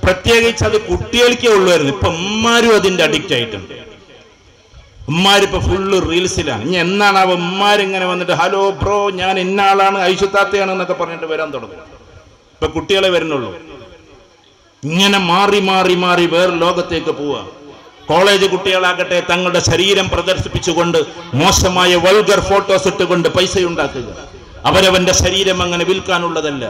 പ്രത്യേകിച്ച് അത് കുട്ടികൾക്കേ ഉള്ളുവായിരുന്നു ഇപ്പൊ ഉമ്മാരും അതിന്റെ അഡിക്റ്റ് ആയിട്ടുണ്ട് ഉമ്മാരിപ്പോ ഫുള്ള് റീൽസിലാണ് ഇനി എന്നാണ് ആ ഉമ്മാരിങ്ങനെ വന്നിട്ട് ഹലോ ബ്രോ ഞാൻ ഇന്ന ആളാണ് ഐശുത്താത്തയാണ് എന്നൊക്കെ പറഞ്ഞിട്ട് വരാൻ തുടങ്ങും ഇപ്പൊ കുട്ടികളെ വരുന്നുള്ളൂ ഇങ്ങനെ മാറി മാറി മാറി വേറെ ലോകത്തേക്ക് പോവുക കോളേജ് കുട്ടികളാകട്ടെ തങ്ങളുടെ ശരീരം പ്രദർശിപ്പിച്ചുകൊണ്ട് മോശമായ വൾഗർ ഫോട്ടോസ് ഇട്ടുകൊണ്ട് പൈസ ഉണ്ടാക്കുക അവരവന്റെ ശരീരം അങ്ങനെ വിൽക്കാനുള്ളതല്ല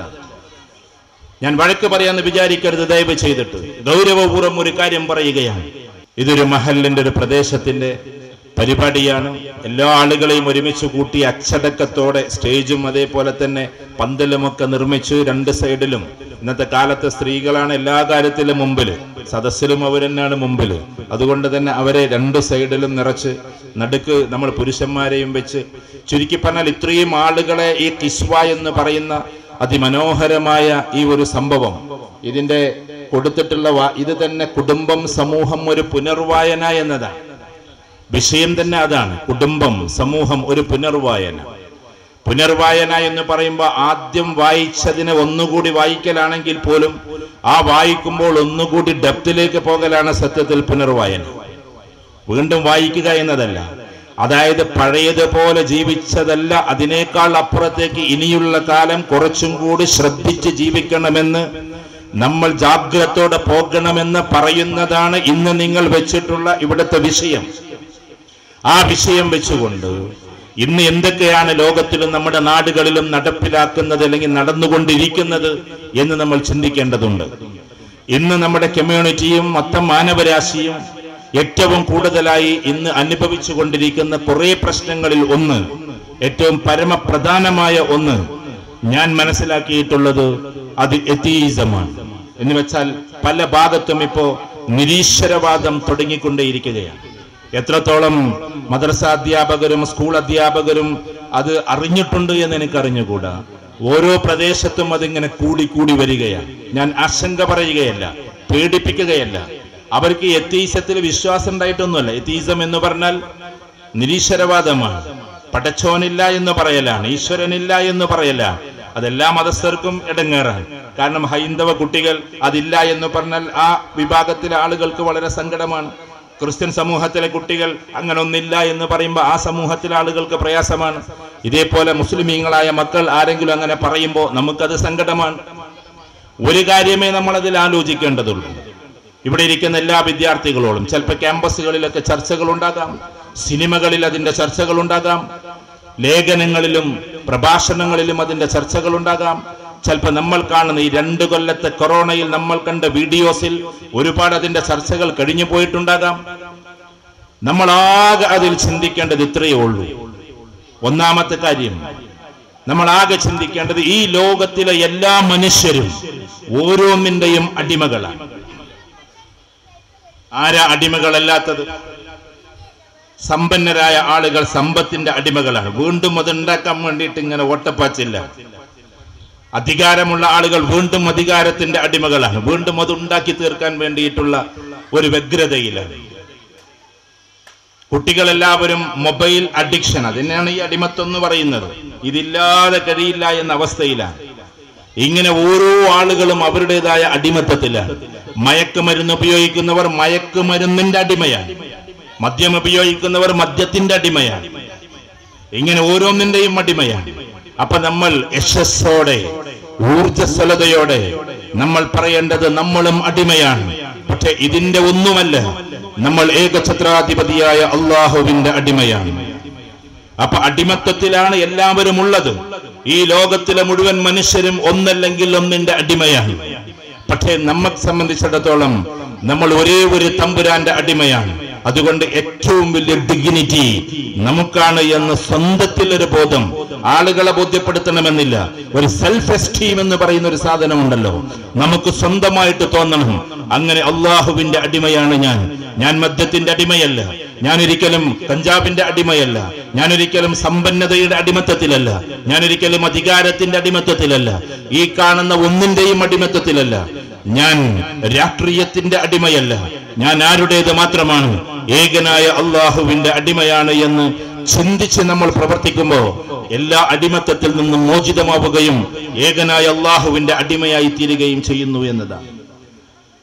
ഞാൻ വഴക്ക് പറയാന്ന് വിചാരിക്കരുത് ദയവ് ചെയ്തിട്ട് ഗൗരവപൂർവ്വം ഒരു കാര്യം പറയുകയാണ് ഇതൊരു മഹലിന്റെ ഒരു പ്രദേശത്തിന്റെ പരിപാടിയാണ് എല്ലാ ആളുകളെയും ഒരുമിച്ച് കൂട്ടി അച്ചടക്കത്തോടെ സ്റ്റേജും അതേപോലെ തന്നെ പന്തലുമൊക്കെ നിർമ്മിച്ച് രണ്ട് സൈഡിലും ഇന്നത്തെ കാലത്തെ സ്ത്രീകളാണ് എല്ലാ കാര്യത്തിലും മുമ്പിൽ സദസ്സിലും അവർ തന്നെയാണ് മുമ്പിൽ അതുകൊണ്ട് തന്നെ അവരെ രണ്ട് സൈഡിലും നിറച്ച് നടുക്ക് നമ്മൾ പുരുഷന്മാരെയും വെച്ച് ചുരുക്കി പറഞ്ഞാൽ ഇത്രയും ആളുകളെ ഈ കിസ്വ എന്ന് പറയുന്ന അതിമനോഹരമായ ഈ ഒരു സംഭവം ഇതിന്റെ കൊടുത്തിട്ടുള്ള വാ- ഇത് തന്നെ കുടുംബം സമൂഹം ഒരു പുനർവായന എന്നതാണ് വിഷയം തന്നെ അതാണ് കുടുംബം സമൂഹം ഒരു പുനർവായന പുനർവായന എന്ന് പറയുമ്പോൾ ആദ്യം വായിച്ചതിനെ ഒന്നുകൂടി വായിക്കലാണെങ്കിൽ പോലും ആ വായിക്കുമ്പോൾ ഒന്നുകൂടി ഡെപ്തിലേക്ക് പോകലാണ് സത്യത്തിൽ പുനർവായന വീണ്ടും വായിക്കുക എന്നതല്ല അതായത് പഴയതുപോലെ ജീവിച്ചതല്ല അതിനേക്കാൾ അപ്പുറത്തേക്ക് ഇനിയുള്ള കാലം കുറച്ചും കൂടി ശ്രദ്ധിച്ച് ജീവിക്കണമെന്ന് നമ്മൾ ജാഗ്രതയോടെ പോകണമെന്ന് പറയുന്നതാണ് ഇന്ന് നിങ്ങൾ വെച്ചിട്ടുള്ള ഇവിടുത്തെ വിഷയം ആ വിഷയം വെച്ചുകൊണ്ട് ഇന്ന് എന്തൊക്കെയാണ് ലോകത്തിലും നമ്മുടെ നാടുകളിലും നടപ്പിലാക്കുന്നത് അല്ലെങ്കിൽ നടന്നുകൊണ്ടിരിക്കുന്നത് എന്ന് നമ്മൾ ചിന്തിക്കേണ്ടതുണ്ട് ഇന്ന് നമ്മുടെ കമ്മ്യൂണിറ്റിയും മൊത്തം മാനവരാശിയും ഏറ്റവും കൂടുതലായി ഇന്ന് അനുഭവിച്ചു കൊണ്ടിരിക്കുന്ന കുറെ പ്രശ്നങ്ങളിൽ ഒന്ന് ഏറ്റവും പരമപ്രധാനമായ ഒന്ന് ഞാൻ മനസ്സിലാക്കിയിട്ടുള്ളത് അത് എത്തീസമാണ് എന്ന് വെച്ചാൽ പല ഭാഗത്തും ഇപ്പോ നിരീശ്വരവാദം തുടങ്ങിക്കൊണ്ടേയിരിക്കുകയാണ് എത്രത്തോളം മദ്രസ അധ്യാപകരും സ്കൂൾ അധ്യാപകരും അത് അറിഞ്ഞിട്ടുണ്ട് എന്ന് എനിക്ക് അറിഞ്ഞുകൂടാ ഓരോ പ്രദേശത്തും അതിങ്ങനെ കൂടി കൂടി വരികയാണ് ഞാൻ ആശങ്ക പറയുകയല്ല പേടിപ്പിക്കുകയല്ല അവർക്ക് എത്തീസത്തിൽ വിശ്വാസം ഉണ്ടായിട്ടൊന്നുമല്ല എത്തീസം എന്ന് പറഞ്ഞാൽ നിരീശ്വരവാദമാണ് പടച്ചോനില്ല എന്ന് പറയലാണ് ഈശ്വരനില്ല എന്ന് പറയലാണ് അതെല്ലാ മതസ്ഥർക്കും ഇടങ്ങേറാണ് കാരണം ഹൈന്ദവ കുട്ടികൾ അതില്ല എന്ന് പറഞ്ഞാൽ ആ വിഭാഗത്തിലെ ആളുകൾക്ക് വളരെ സങ്കടമാണ് ക്രിസ്ത്യൻ സമൂഹത്തിലെ കുട്ടികൾ അങ്ങനെ ഒന്നില്ല എന്ന് പറയുമ്പോൾ ആ സമൂഹത്തിലെ ആളുകൾക്ക് പ്രയാസമാണ് ഇതേപോലെ മുസ്ലിമീങ്ങളായ മക്കൾ ആരെങ്കിലും അങ്ങനെ പറയുമ്പോൾ നമുക്കത് സങ്കടമാണ് ഒരു കാര്യമേ നമ്മൾ അതിൽ ആലോചിക്കേണ്ടതുള്ളൂ ഇവിടെ ഇരിക്കുന്ന എല്ലാ വിദ്യാർത്ഥികളോടും ചിലപ്പോൾ ക്യാമ്പസുകളിലൊക്കെ ചർച്ചകൾ ഉണ്ടാകാം സിനിമകളിൽ അതിന്റെ ചർച്ചകൾ ഉണ്ടാകാം ലേഖനങ്ങളിലും പ്രഭാഷണങ്ങളിലും അതിന്റെ ചർച്ചകൾ ഉണ്ടാകാം ചിലപ്പോൾ നമ്മൾ കാണുന്ന ഈ രണ്ട് കൊല്ലത്തെ കൊറോണയിൽ നമ്മൾ കണ്ട വീഡിയോസിൽ ഒരുപാട് അതിന്റെ ചർച്ചകൾ കഴിഞ്ഞു പോയിട്ടുണ്ടാകാം നമ്മളാകെ അതിൽ ചിന്തിക്കേണ്ടത് ഇത്രയേ ഉള്ളൂ ഒന്നാമത്തെ കാര്യം നമ്മൾ ആകെ ചിന്തിക്കേണ്ടത് ഈ ലോകത്തിലെ എല്ലാ മനുഷ്യരും ഓരോന്നിന്റെയും അടിമകളാണ് ആരാ അടിമകളല്ലാത്തത് സമ്പന്നരായ ആളുകൾ സമ്പത്തിന്റെ അടിമകളാണ് വീണ്ടും അത് ഉണ്ടാക്കാൻ വേണ്ടിയിട്ട് ഇങ്ങനെ ഓട്ടപ്പാച്ചില്ല അധികാരമുള്ള ആളുകൾ വീണ്ടും അധികാരത്തിന്റെ അടിമകളാണ് വീണ്ടും അത് ഉണ്ടാക്കി തീർക്കാൻ വേണ്ടിയിട്ടുള്ള ഒരു വ്യഗ്രതയിലാണ് കുട്ടികളെല്ലാവരും മൊബൈൽ അഡിക്ഷൻ അതിനാണ് ഈ അടിമത്വം എന്ന് പറയുന്നത് ഇതില്ലാതെ കഴിയില്ല എന്ന അവസ്ഥയിലാണ് ഇങ്ങനെ ഓരോ ആളുകളും അവരുടേതായ അടിമത്തത്തിലാണ് മയക്കുമരുന്ന് ഉപയോഗിക്കുന്നവർ മയക്കുമരുന്നിന്റെ അടിമയാണ് മദ്യം ഉപയോഗിക്കുന്നവർ മദ്യത്തിന്റെ അടിമയാണ് ഇങ്ങനെ ഓരോന്നിന്റെയും അടിമയാണ് അപ്പൊ നമ്മൾ യശസ്സോടെ ഊർജസ്വലതയോടെ നമ്മൾ പറയേണ്ടത് നമ്മളും അടിമയാണ് പക്ഷെ ഇതിന്റെ ഒന്നുമല്ല നമ്മൾ ഏകഛത്രാധിപതിയായ അള്ളാഹുവിന്റെ അടിമയാണ് അപ്പൊ അടിമത്വത്തിലാണ് എല്ലാവരും ഉള്ളത് ഈ ലോകത്തിലെ മുഴുവൻ മനുഷ്യരും ഒന്നല്ലെങ്കിൽ ഒന്നിന്റെ അടിമയാണ് പക്ഷേ നമ്മെ സംബന്ധിച്ചിടത്തോളം നമ്മൾ ഒരേ ഒരു തമ്പുരാന്റെ അടിമയാണ് അതുകൊണ്ട് ഏറ്റവും വലിയ ഡിഗ്നിറ്റി നമുക്കാണ് എന്ന് സ്വന്തത്തിൽ ഒരു ബോധം ആളുകളെ ബോധ്യപ്പെടുത്തണമെന്നില്ല ഒരു സെൽഫ് എസ്റ്റീം എന്ന് പറയുന്ന ഒരു സാധനമുണ്ടല്ലോ നമുക്ക് സ്വന്തമായിട്ട് തോന്നണം അങ്ങനെ അള്ളാഹുവിന്റെ അടിമയാണ് ഞാൻ ഞാൻ മദ്യത്തിന്റെ അടിമയല്ല ഞാൻ ഒരിക്കലും കഞ്ചാബിന്റെ അടിമയല്ല ഞാൻ ഒരിക്കലും സമ്പന്നതയുടെ അടിമത്തത്തിലല്ല ഞാൻ ഒരിക്കലും അധികാരത്തിന്റെ അടിമത്തത്തിലല്ല ഈ കാണുന്ന ഒന്നിന്റെയും അടിമത്തത്തിലല്ല ഞാൻ രാഷ്ട്രീയത്തിന്റെ അടിമയല്ല ഞാൻ ആരുടേത് മാത്രമാണ് ഏകനായ അള്ളാഹുവിന്റെ അടിമയാണ് എന്ന് ചിന്തിച്ച് നമ്മൾ പ്രവർത്തിക്കുമ്പോൾ എല്ലാ അടിമത്തത്തിൽ നിന്നും മോചിതമാവുകയും ഏകനായ അള്ളാഹുവിന്റെ അടിമയായി തീരുകയും ചെയ്യുന്നു എന്നതാണ്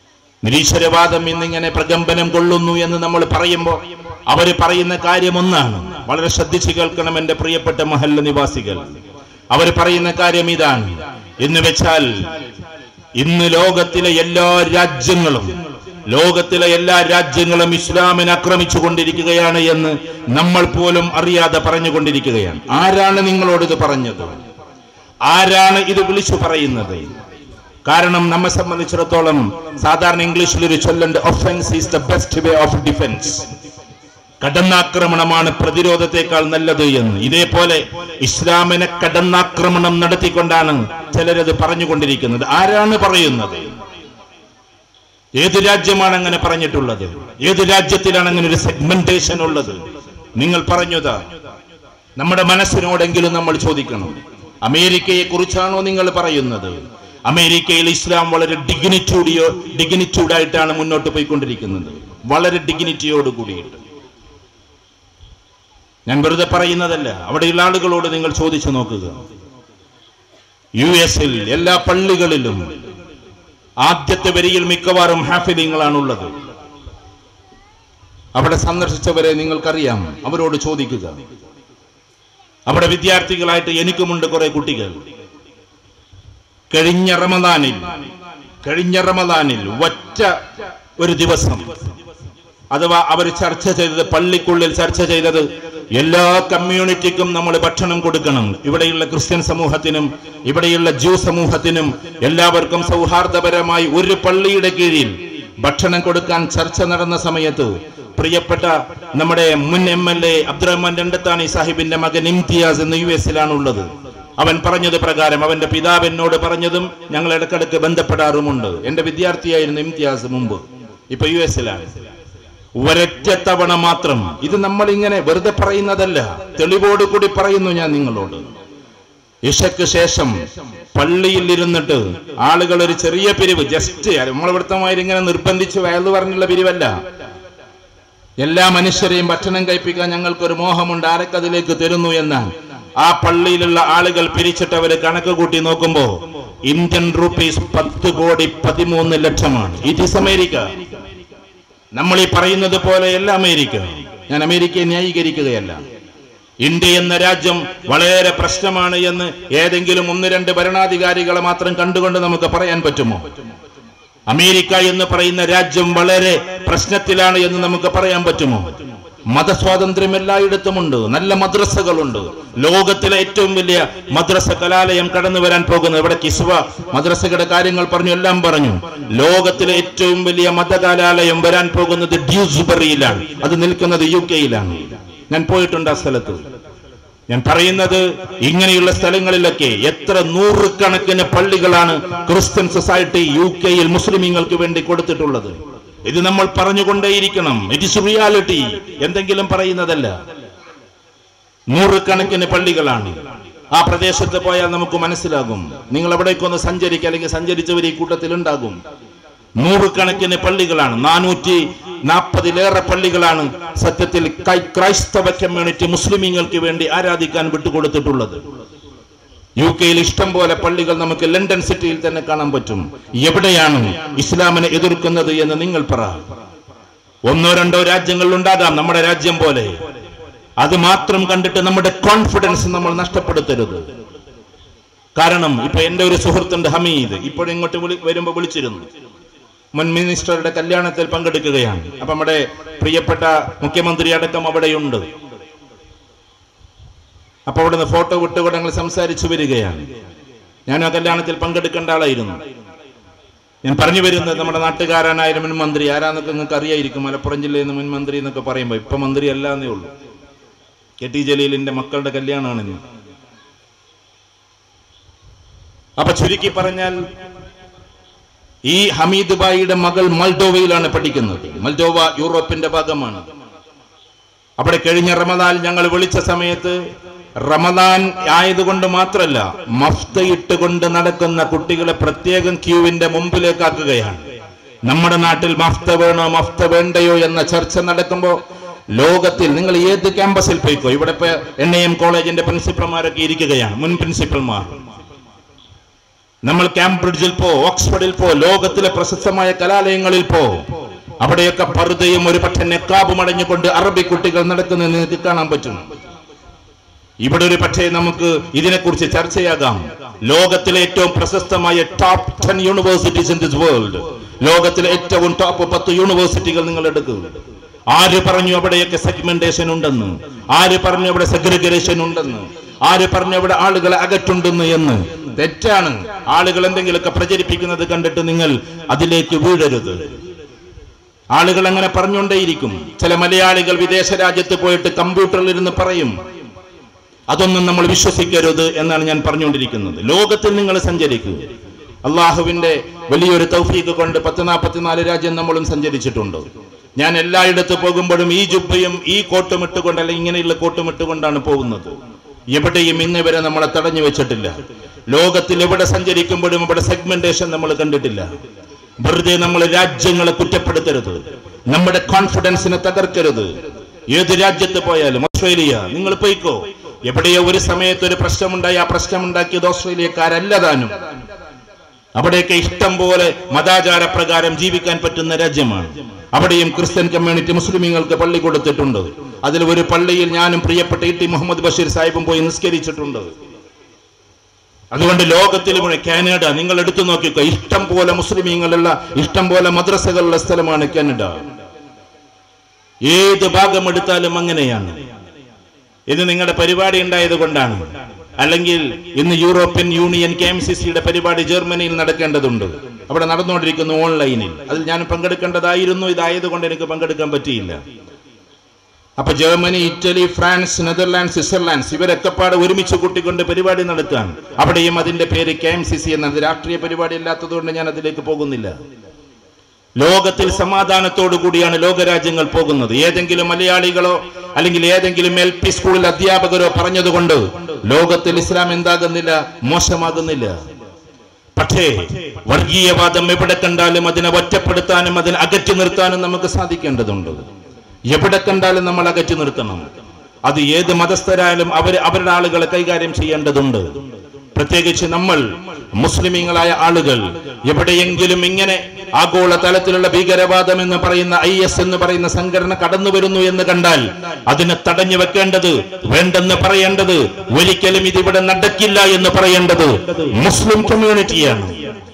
നിരീശ്വരവാദം ഇന്നിങ്ങനെ പ്രകമ്പനം കൊള്ളുന്നു എന്ന് നമ്മൾ പറയുമ്പോൾ അവര് പറയുന്ന കാര്യം ഒന്നാണ് വളരെ ശ്രദ്ധിച്ചു കേൾക്കണം എന്റെ പ്രിയപ്പെട്ട മഹല്ല നിവാസികൾ അവർ പറയുന്ന കാര്യം ഇതാണ് എന്ന് വെച്ചാൽ ഇന്ന് ലോകത്തിലെ എല്ലാ രാജ്യങ്ങളും ലോകത്തിലെ എല്ലാ രാജ്യങ്ങളും ഇസ്ലാമിനെ ആക്രമിച്ചു കൊണ്ടിരിക്കുകയാണ് എന്ന് നമ്മൾ പോലും അറിയാതെ പറഞ്ഞുകൊണ്ടിരിക്കുകയാണ് ആരാണ് നിങ്ങളോട് ഇത് പറഞ്ഞത് ആരാണ് ഇത് വിളിച്ചു പറയുന്നത് കാരണം നമ്മെ സംബന്ധിച്ചിടത്തോളം സാധാരണ ഇംഗ്ലീഷിൽ ഒരു ചൊല്ലുണ്ട് offence is the best way of defence കടന്നാക്രമണമാണ് പ്രതിരോധത്തെക്കാൾ നല്ലത് എന്ന് ഇതേപോലെ ഇസ്ലാമിനെ കടന്നാക്രമണം നടത്തിക്കൊണ്ടാണ് ചിലരത് പറഞ്ഞുകൊണ്ടിരിക്കുന്നത് ആരാണ് പറയുന്നത് ഏത് രാജ്യമാണ് അങ്ങനെ പറഞ്ഞിട്ടുള്ളത് ഏത് രാജ്യത്തിലാണ് അങ്ങനെ ഒരു സെഗ്മെന്റേഷൻ ഉള്ളത് നിങ്ങൾ പറഞ്ഞതാ നമ്മുടെ മനസ്സിനോടെങ്കിലും നമ്മൾ ചോദിക്കണം അമേരിക്കയെ കുറിച്ചാണോ നിങ്ങൾ പറയുന്നത് അമേരിക്കയിൽ ഇസ്ലാം വളരെ ഡിഗ്നിറ്റ്യൂഡിയോ ഡിഗ്നിറ്റ്യൂഡായിട്ടാണ് മുന്നോട്ട് പോയിക്കൊണ്ടിരിക്കുന്നത് വളരെ ഡിഗ്നിറ്റിയോട് കൂടിയിട്ട് ഞാൻ വെറുതെ പറയുന്നതല്ല അവിടെയുള്ള ആളുകളോട് നിങ്ങൾ ചോദിച്ചു നോക്കുക യു എസിൽ എല്ലാ പള്ളികളിലും ആദ്യത്തെ വരിയിൽ മിക്കവാറും ഹാഫിലിങ്ങളാണുള്ളത് അവിടെ സന്ദർശിച്ചവരെ നിങ്ങൾക്കറിയാം അവരോട് ചോദിക്കുക അവിടെ വിദ്യാർത്ഥികളായിട്ട് എനിക്കുമുണ്ട് കുറെ കുട്ടികൾ കഴിഞ്ഞ റമദാനിൽ കഴിഞ്ഞ റമദാനിൽ ഒറ്റ ഒരു ദിവസം അഥവാ അവർ ചർച്ച ചെയ്തത് പള്ളിക്കുള്ളിൽ ചർച്ച ചെയ്തത് എല്ലാ കമ്മ്യൂണിറ്റിക്കും നമ്മൾ ഭക്ഷണം കൊടുക്കണം ഇവിടെയുള്ള ക്രിസ്ത്യൻ സമൂഹത്തിനും ഇവിടെയുള്ള ജൂ സമൂഹത്തിനും എല്ലാവർക്കും സൗഹാർദ്ദപരമായി ഒരു പള്ളിയുടെ കീഴിൽ ഭക്ഷണം കൊടുക്കാൻ ചർച്ച നടന്ന സമയത്ത് പ്രിയപ്പെട്ട നമ്മുടെ മുൻ M L A Abdurahman Randathani സാഹിബിന്റെ മകൻ ഇംതിയാസ് എന്ന് യു എസിലാണുള്ളത് അവൻ പറഞ്ഞത് പ്രകാരം അവന്റെ പിതാവ് എന്നോട് പറഞ്ഞതും ഞങ്ങൾ ഇടക്കിടക്ക് ബന്ധപ്പെടാറുമുണ്ട് എന്റെ വിദ്യാർത്ഥിയായിരുന്നു ഇംതിയാസ് മുമ്പ് ഇപ്പൊ യു എസിലാണ് ഒരൊറ്റ തവണ മാത്രം ഇത് നമ്മൾ ഇങ്ങനെ വെറുതെ പറയുന്നതല്ല തെളിവോട് കൂടി പറയുന്നു ഞാൻ നിങ്ങളോട് ഇഷയ്ക്ക് ശേഷം പള്ളിയിൽ ഇരുന്നിട്ട് ആളുകൾ ഒരു ചെറിയ പിരിവ് ജസ്റ്റ് നമ്മളിവിടുത്തെ ഇങ്ങനെ നിർബന്ധിച്ച് വയലു പറഞ്ഞുള്ള പിരിവല്ല എല്ലാ മനുഷ്യരെയും ഭക്ഷണം കഴിപ്പിക്കാൻ ഞങ്ങൾക്കൊരു മോഹമുണ്ട് ആരൊക്കെ അതിലേക്ക് തരുന്നു എന്നാൽ ആ പള്ളിയിലുള്ള ആളുകൾ പിരിച്ചിട്ട് അവര് കണക്ക് കൂട്ടി നോക്കുമ്പോ ഇന്ത്യൻ റുപ്പീസ് പത്ത് കോടി പതിമൂന്ന് ലക്ഷമാണ് ഇറ്റ് ഈസ് അമേരിക്ക നമ്മൾ ഈ പറയുന്നത് പോലെയല്ല അമേരിക്ക ഞാൻ അമേരിക്കയെ ന്യായീകരിക്കുകയല്ല ഇന്ത്യ എന്ന രാജ്യം വളരെ പ്രശ്നമാണ് എന്ന് ഏതെങ്കിലും ഒന്ന് രണ്ട് ഭരണാധികാരികളെ മാത്രം കണ്ടുകൊണ്ട് നമുക്ക് പറയാൻ പറ്റുമോ അമേരിക്ക എന്ന് പറയുന്ന രാജ്യം വളരെ പ്രശ്നത്തിലാണ് എന്ന് നമുക്ക് പറയാൻ പറ്റുമോ മതസ്വാതന്ത്ര്യം എല്ലായിടത്തുമുണ്ട് നല്ല മദ്രസകളുണ്ട് ലോകത്തിലെ ഏറ്റവും വലിയ മദ്രസ കലാലയം കടന്നു വരാൻ പോകുന്നത് ഇവിടെ കിസ്വ മദ്രസയുടെ കാര്യങ്ങൾ പറഞ്ഞു എല്ലാം പറഞ്ഞു ലോകത്തിലെ ഏറ്റവും വലിയ മതകലാലയം വരാൻ പോകുന്നത് ഡ്യൂസ്ബറിയിലാണ് അത് നിൽക്കുന്നത് യു കെയിലാണ് ഞാൻ പോയിട്ടുണ്ട് ആ സ്ഥലത്ത് ഞാൻ പറയുന്നത് ഇങ്ങനെയുള്ള സ്ഥലങ്ങളിലൊക്കെ എത്ര നൂറുകണക്കിന് പള്ളികളാണ് ക്രിസ്ത്യൻ സൊസൈറ്റി യു കെയിൽ മുസ്ലിമീങ്ങൾക്ക് വേണ്ടി കൊടുത്തിട്ടുള്ളത് ഇത് നമ്മൾ പറഞ്ഞുകൊണ്ടേയിരിക്കണം ഇറ്റ് ഇസ് റിയാലിറ്റി എന്തെങ്കിലും പറയുന്നതല്ല നൂറുകണക്കിന് പള്ളികളാണ് ആ പ്രദേശത്ത് പോയാൽ നമുക്ക് മനസ്സിലാകും നിങ്ങൾ എവിടേക്കൊന്ന് സഞ്ചരിക്കുക അല്ലെങ്കിൽ സഞ്ചരിച്ചവർ ഈ കൂട്ടത്തിൽ ഉണ്ടാകും നൂറുകണക്കിന് പള്ളികളാണ് നാനൂറ്റി നാൽപ്പതിലേറെ പള്ളികളാണ് സത്യത്തിൽ ക്രൈ- ക്രൈസ്തവ കമ്മ്യൂണിറ്റി മുസ്ലിമീങ്ങൾക്ക് വേണ്ടി ആരാധിക്കാൻ വിട്ടുകൊടുത്തിട്ടുള്ളത് യു കെയിൽ ഇഷ്ടം പോലെ പള്ളികൾ നമുക്ക് ലണ്ടൻ സിറ്റിയിൽ തന്നെ കാണാൻ പറ്റും എവിടെയാണ് ഇസ്ലാമിനെ എതിർക്കുന്നത് എന്ന് നിങ്ങൾ പറ ഒന്നോ രണ്ടോ രാജ്യങ്ങളിൽ ഉണ്ടാകാം നമ്മുടെ രാജ്യം പോലെ അത് മാത്രം കണ്ടിട്ട് നമ്മുടെ കോൺഫിഡൻസ് നമ്മൾ നഷ്ടപ്പെടുത്തരുത് കാരണം ഇപ്പൊ എന്റെ ഒരു സുഹൃത്തുണ്ട് ഹമീദ് ഇപ്പോഴും ഇങ്ങോട്ട് വിളി വരുമ്പോ വിളിച്ചിരുന്നു മുൻ മിനിസ്റ്ററുടെ കല്യാണത്തിൽ പങ്കെടുക്കുകയാണ് അപ്പൊ നമ്മുടെ പ്രിയപ്പെട്ട മുഖ്യമന്ത്രി അടക്കം അവിടെയുണ്ട് അപ്പൊ അവിടുന്ന് ഫോട്ടോ വിട്ടുകൊണ്ട് ഞങ്ങൾ സംസാരിച്ചു വരികയാണ് ഞാൻ ആ കല്യാണത്തിൽ പങ്കെടുക്കേണ്ട ആളായിരുന്നു ഞാൻ പറഞ്ഞു വരുന്നത് നമ്മുടെ നാട്ടുകാരനായ മുൻ മന്ത്രി ആരാന്നൊക്കെ നിങ്ങൾക്ക് അറിയായിരിക്കും മലപ്പുറം ജില്ലയിൽ നിന്ന് മുൻ മന്ത്രി എന്നൊക്കെ പറയുമ്പോൾ ഇപ്പൊ മന്ത്രി അല്ലാന്നേ ഉള്ളൂ കെ ടി ജലീലിന്റെ മക്കളുടെ കല്യാണമാണ് ഇന്ന് അപ്പൊ ചുരുക്കി പറഞ്ഞാൽ ഈ ഹമീദ് ബായിയുടെ മകൾ മൾഡോവയിലാണ് പഠിക്കുന്നത് മൾഡോവ യൂറോപ്പിന്റെ ഭാഗമാണ് അവിടെ കഴിഞ്ഞ റമദാൻ ഞങ്ങൾ വിളിച്ച സമയത്ത് റമദാൻ ആയതുകൊണ്ട് മാത്രമല്ല മഫ്ത ഇട്ടുകൊണ്ട് നടക്കുന്ന കുട്ടികളെ പ്രത്യേകം ക്യൂവിന്റെ മുമ്പിലേക്കാക്കുകയാണ് നമ്മുടെ നാട്ടിൽ മഫ്ത വേണോ മഫ്ത വേണ്ടയോ എന്ന ചർച്ച നടക്കുമ്പോൾ ലോകത്തിൽ നിങ്ങൾ ഏത് ക്യാമ്പസിൽ പോയിക്കോ ഇവിടെ ഇപ്പൊ എൻ ഐ എം കോളേജിന്റെ പ്രിൻസിപ്പൽമാരൊക്കെ ഇരിക്കുകയാണ് മുൻ പ്രിൻസിപ്പൽമാർ നമ്മൾ കാംബ്രിഡ്ജിൽ പോ ഓക്സ്ഫോർഡിൽ പോ ലോകത്തിലെ പ്രശസ്തമായ കലാലയങ്ങളിൽ പോ അവിടെയൊക്കെ പറുതയും ഒരു പക്ഷെ നെക്കാബും അടഞ്ഞുകൊണ്ട് അറബി കുട്ടികൾ നടക്കുന്നത് നിങ്ങൾക്ക് കാണാൻ പറ്റും ഇവിടെ ഒരു പക്ഷേ നമുക്ക് ഇതിനെക്കുറിച്ച് ചർച്ചയാകാം ലോകത്തിലെ ഏറ്റവും പ്രശസ്തമായ top ten universities in this world ലോകത്തിലെ ഏറ്റവും ടോപ്പ് പത്ത് യൂണിവേഴ്സിറ്റികൾ നിങ്ങൾ എടുക്കുക ആര് പറഞ്ഞു അവിടെയൊക്കെ സെഗ്മെന്റേഷൻ ഉണ്ടെന്ന് ആര് പറഞ്ഞു അവിടെ സെഗ്രിഗേഷൻ ഉണ്ടെന്ന് ആര് പറഞ്ഞു അവിടെ ആളുകളെ അകറ്റുണ്ടെന്ന് എന്ന് തെറ്റാണ് ആളുകൾ എന്തെങ്കിലുമൊക്കെ പ്രചരിപ്പിക്കുന്നത് കണ്ടിട്ട് നിങ്ങൾ അതിലേക്ക് വീഴരുത് ആളുകൾ അങ്ങനെ പറഞ്ഞുകൊണ്ടേയിരിക്കും ചില മലയാളികൾ വിദേശ രാജ്യത്ത് പോയിട്ട് കമ്പ്യൂട്ടറിൽ ഇരുന്ന് പറയും അതൊന്നും നമ്മൾ വിശ്വസിക്കരുത് എന്നാണ് ഞാൻ പറഞ്ഞുകൊണ്ടിരിക്കുന്നത് ലോകത്തിൽ നിങ്ങൾ സഞ്ചരിക്കൂ അള്ളാഹുവിന്റെ വലിയൊരു തൗഫീഖ് കൊണ്ട് പത്ത് നാൽപ്പത്തിനാല് രാജ്യം നമ്മളും സഞ്ചരിച്ചിട്ടുണ്ട് ഞാൻ എല്ലായിടത്ത് പോകുമ്പോഴും ഈ ജുബയും ഈ കോട്ടും ഇട്ടുകൊണ്ട് അല്ലെങ്കിൽ ഇങ്ങനെയുള്ള കോട്ടും ഇട്ടുകൊണ്ടാണ് പോകുന്നത് എവിടെയും ഇന്ന് വരെ നമ്മളെ തടഞ്ഞു വെച്ചിട്ടില്ല ലോകത്തിൽ എവിടെ സഞ്ചരിക്കുമ്പോഴും ഇവിടെ സെഗ്മെന്റേഷൻ നമ്മൾ കണ്ടിട്ടില്ല വെറുതെ നമ്മൾ രാജ്യങ്ങളെ കുറ്റപ്പെടുത്തരുത് നമ്മുടെ കോൺഫിഡൻസിനെ തകർക്കരുത് ഏത് രാജ്യത്ത് പോയാലും ഓസ്ട്രേലിയ നിങ്ങൾ പോയിക്കോ എവിടെയോ ഒരു സമയത്ത് ഒരു പ്രശ്നമുണ്ടായി ആ പ്രശ്നമുണ്ടാക്കിയത് ഓസ്ട്രേലിയക്കാരല്ല താനും അവിടെയൊക്കെ ഇഷ്ടം പോലെ മതാചാര പ്രകാരം ജീവിക്കാൻ പറ്റുന്ന രാജ്യമാണ് അവിടെയും ക്രിസ്ത്യൻ കമ്മ്യൂണിറ്റി മുസ്ലിമീങ്ങൾക്ക് പള്ളി കൊടുത്തിട്ടുണ്ട് അതിൽ ഒരു പള്ളിയിൽ ഞാനും പ്രിയപ്പെട്ട ഇ ടി മുഹമ്മദ് ബഷീർ സാഹിബും പോയി നിസ്കരിച്ചിട്ടുണ്ട് അതുകൊണ്ട് ലോകത്തിൽ മുഴുവൻ കാനഡ നിങ്ങൾ എടുത്തു നോക്കിക്കോ ഇഷ്ടം പോലെ മുസ്ലിമീങ്ങളുള്ള ഇഷ്ടം പോലെ മദ്രസകളുള്ള സ്ഥലമാണ് കാനഡ ഏത് ഭാഗം എടുത്താലും അങ്ങനെയാണ് ഇത് നിങ്ങളുടെ പരിപാടി ഉണ്ടായത് കൊണ്ടാണ് അല്ലെങ്കിൽ ഇന്ന് European union K M C സിയുടെ പരിപാടി ജർമ്മനിയിൽ നടക്കേണ്ടതുണ്ട് അവിടെ നടന്നുകൊണ്ടിരിക്കുന്നു ഓൺലൈനിൽ അതിൽ ഞാൻ പങ്കെടുക്കേണ്ടതായിരുന്നു ഇതായതുകൊണ്ട് എനിക്ക് പങ്കെടുക്കാൻ പറ്റിയില്ല അപ്പൊ Germany Italy France Netherland Switzerland ഇവരൊക്കെ പാടെ ഒരുമിച്ച് കൂട്ടിക്കൊണ്ട് പരിപാടി നടത്താൻ അവിടെയും അതിന്റെ പേര് കെ എം സി സി എന്നത് രാഷ്ട്രീയ പരിപാടി അല്ലാത്തതുകൊണ്ട് ഞാൻ അതിലേക്ക് പോകുന്നില്ല ലോകത്തിൽ സമാധാനത്തോടു കൂടിയാണ് ലോകരാജ്യങ്ങൾ പോകുന്നത് ഏതെങ്കിലും മലയാളികളോ അല്ലെങ്കിൽ ഏതെങ്കിലും എൽ പി സ്കൂളിൽ അധ്യാപകരോ പറഞ്ഞതുകൊണ്ട് ലോകത്തിൽ ഇസ്ലാം എന്താകുന്നില്ല മോശമാകുന്നില്ല പക്ഷേ വർഗീയവാദം എവിടെ കണ്ടാലും അതിനെ ഒറ്റപ്പെടുത്താനും അതിനെ അകറ്റി നിർത്താനും നമുക്ക് സാധിക്കേണ്ടതുണ്ട് എവിടെ കണ്ടാലും നമ്മൾ അകറ്റി നിർത്തണം അത് ഏത് മതസ്ഥരായാലും അവർ അവരുടെ ആളുകളെ കൈകാര്യം ചെയ്യേണ്ടതുണ്ട് പ്രത്യേകിച്ച് നമ്മൾ മുസ്ലിമീങ്ങളായ ആളുകൾ എവിടെയെങ്കിലും ഇങ്ങനെ ആഗോള തലത്തിലുള്ള ഭീകരവാദം എന്ന് പറയുന്ന ഐ എസ് എന്ന് പറയുന്ന സംഘടന കടന്നു വരുന്നു എന്ന് കണ്ടാൽ അതിനെ തടഞ്ഞു വെക്കേണ്ടത് വേണ്ടെന്ന് പറയേണ്ടത് ഒരിക്കലും ഇതിവിടെ നടക്കില്ല എന്ന് പറയേണ്ടത് മുസ്ലിം കമ്മ്യൂണിറ്റിയാണ്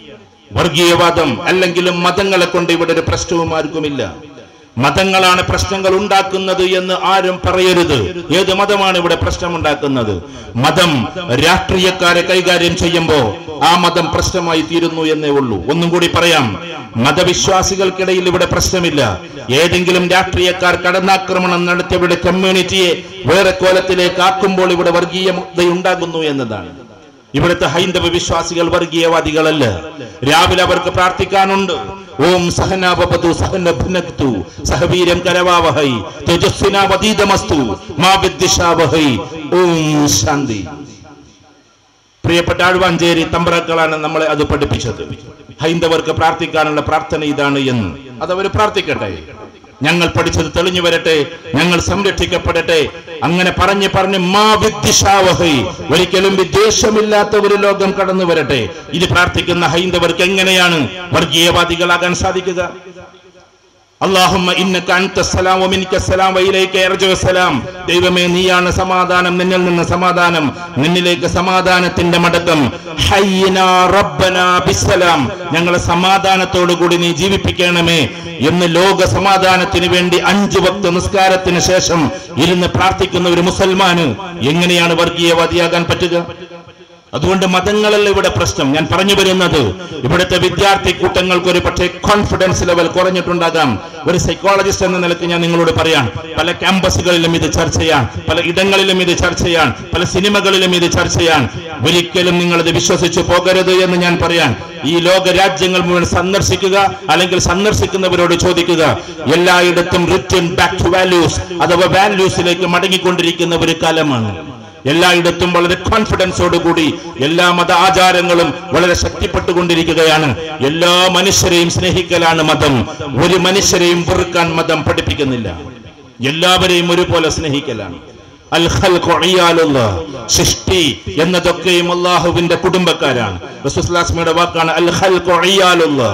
വർഗീയവാദം അല്ലെങ്കിലും മതങ്ങളെ കൊണ്ട് ഇവിടെ ഒരു പ്രശ്നവും ആർക്കുമില്ല മതങ്ങളാണ് പ്രശ്നങ്ങൾ ഉണ്ടാക്കുന്നത് എന്ന് ആരും പറയരുത് ഏത് മതമാണ് ഇവിടെ പ്രശ്നമുണ്ടാക്കുന്നത് മതം രാഷ്ട്രീയക്കാരെ കൈകാര്യം ചെയ്യുമ്പോൾ ആ മതം പ്രശ്നമായി തീരുന്നു എന്നേ ഉള്ളൂ ഒന്നും കൂടി പറയാം മതവിശ്വാസികൾക്കിടയിൽ ഇവിടെ പ്രശ്നമില്ല ഏതെങ്കിലും രാഷ്ട്രീയക്കാർ കടന്നാക്രമണം നടത്തിയവരുടെ കമ്മ്യൂണിറ്റിയെ വേറെ കോലത്തിലേക്ക് ആക്കുമ്പോൾ ഇവിടെ വർഗീയതയുണ്ടാകുന്നു എന്നതാണ് ഇവിടുത്തെ ഹൈന്ദവ വിശ്വാസികൾ വർഗീയവാദികളല്ല രാവിലെ അവർക്ക് പ്രാർത്ഥിക്കാനുണ്ട് ഓം സഹനാപതു സഹനഭുനക്തു സഹവീരം കരവാവഹൈ തേജസ്വിനാവതീതമസ്തു മാ വിദ്വിഷാവഹൈ ഓം ശാന്തി പ്രിയപ്പെട്ട ആഴ്വാഞ്ചേരി തമ്പ്രാക്കളാണ് നമ്മളെ അത് പഠിപ്പിച്ചത് ഹൈന്ദവർക്ക് പ്രാർത്ഥിക്കാനുള്ള പ്രാർത്ഥന ഇതാണ് എന്ന് അത് അവർ പ്രാർത്ഥിക്കട്ടെ ഞങ്ങൾ പഠിച്ചത് തെളിഞ്ഞു വരട്ടെ ഞങ്ങൾ സംരക്ഷിക്കപ്പെടട്ടെ അങ്ങനെ പറഞ്ഞ് പറഞ്ഞ് മാ വിദ്വിഷാവഹൈ ഒരിക്കലും വിദ്വേഷമില്ലാത്ത ഒരു ലോകം കടന്നു വരട്ടെ ഇത് പ്രാർത്ഥിക്കുന്ന ഹൈന്ദവർക്ക് എങ്ങനെയാണ് വർഗീയവാദികളാകാൻ സാധിക്കുക അള്ളാഹുമ്മ ഇന്നക അൻത സലാം വമിൻക സലാം വയിലേക്ക് അർജു സലാം ദൈവമേ നീയാണ് സമാധാനം നിന്നിൽ നിന്ന് സമാധാനം നിന്നിലേക്ക് സമാധാനത്തിന്റെ മടക്കം ഹയ്യനാ റബ്ബനാ ബിസ്സലാം ഞങ്ങളെ സമാധാനത്തോടു കൂടി നീ ജീവിപ്പിക്കണമേ എന്ന് ലോക സമാധാനത്തിന് വേണ്ടി അഞ്ചു വക്ത നിസ്കാരത്തിന് ശേഷം ഇരുന്ന് പ്രാർത്ഥിക്കുന്ന ഒരു മുസൽമാന് എങ്ങനെയാണ് വർഗീയവാദിയാകാൻ പറ്റുക അതുകൊണ്ട് മതങ്ങളല്ല ഇവിടെ പ്രശ്നം ഞാൻ പറഞ്ഞു വരുന്നത് ഇവിടുത്തെ വിദ്യാർത്ഥി കൂട്ടങ്ങൾക്ക് ഒരു പക്ഷേ കോൺഫിഡൻസ് ലെവൽ കുറഞ്ഞിട്ടുണ്ടാകാം ഒരു സൈക്കോളജിസ്റ്റ് എന്ന നിലയ്ക്ക് ഞാൻ നിങ്ങളോട് പറയാം പല ക്യാമ്പസുകളിലും ഇത് ചർച്ച ചെയ്യാൻ പല ഇടങ്ങളിലും ഇത് ചർച്ച ചെയ്യാൻ പല സിനിമകളിലും ഇത് ചർച്ച ചെയ്യാൻ ഒരിക്കലും നിങ്ങൾ ഇത് വിശ്വസിച്ച് പോകരുത് എന്ന് ഞാൻ പറയാൻ ഈ ലോക രാജ്യങ്ങൾ മുഴുവൻ സന്ദർശിക്കുക അല്ലെങ്കിൽ സന്ദർശിക്കുന്നവരോട് ചോദിക്കുക എല്ലായിടത്തും റിട്ടേൺ ബാക്ക് ടു വാല്യൂസ് അഥവാ വാല്യൂസിലേക്ക് മടങ്ങിക്കൊണ്ടിരിക്കുന്ന ഒരു കാലമാണ് എല്ലായിടത്തും വളരെ കോൺഫിഡൻസോടുകൂടി എല്ലാ മത ആചാരങ്ങളും വളരെ ശക്തിപ്പെട്ടുകൊണ്ടിരിക്കുകയാണ് എല്ലാ മനുഷ്യരെയും സ്നേഹിക്കലാണ് മതം ഒരു മനുഷ്യരെയും വെറുക്കാൻ മതം പഠിപ്പിക്കുന്നില്ല എല്ലാവരെയും ഒരുപോലെ സ്നേഹിക്കലാണ് അൽ ഖൽഖു ഇയാലുല്ലാ. സൃഷ്ടി എന്നതൊക്കെയും അള്ളാഹുവിന്റെ കുടുംബക്കാരാണ് റസൂലുള്ളാഹിയുടെ വാക്കാണ് അൽ ഖൽഖു ഇയാലുല്ലാ.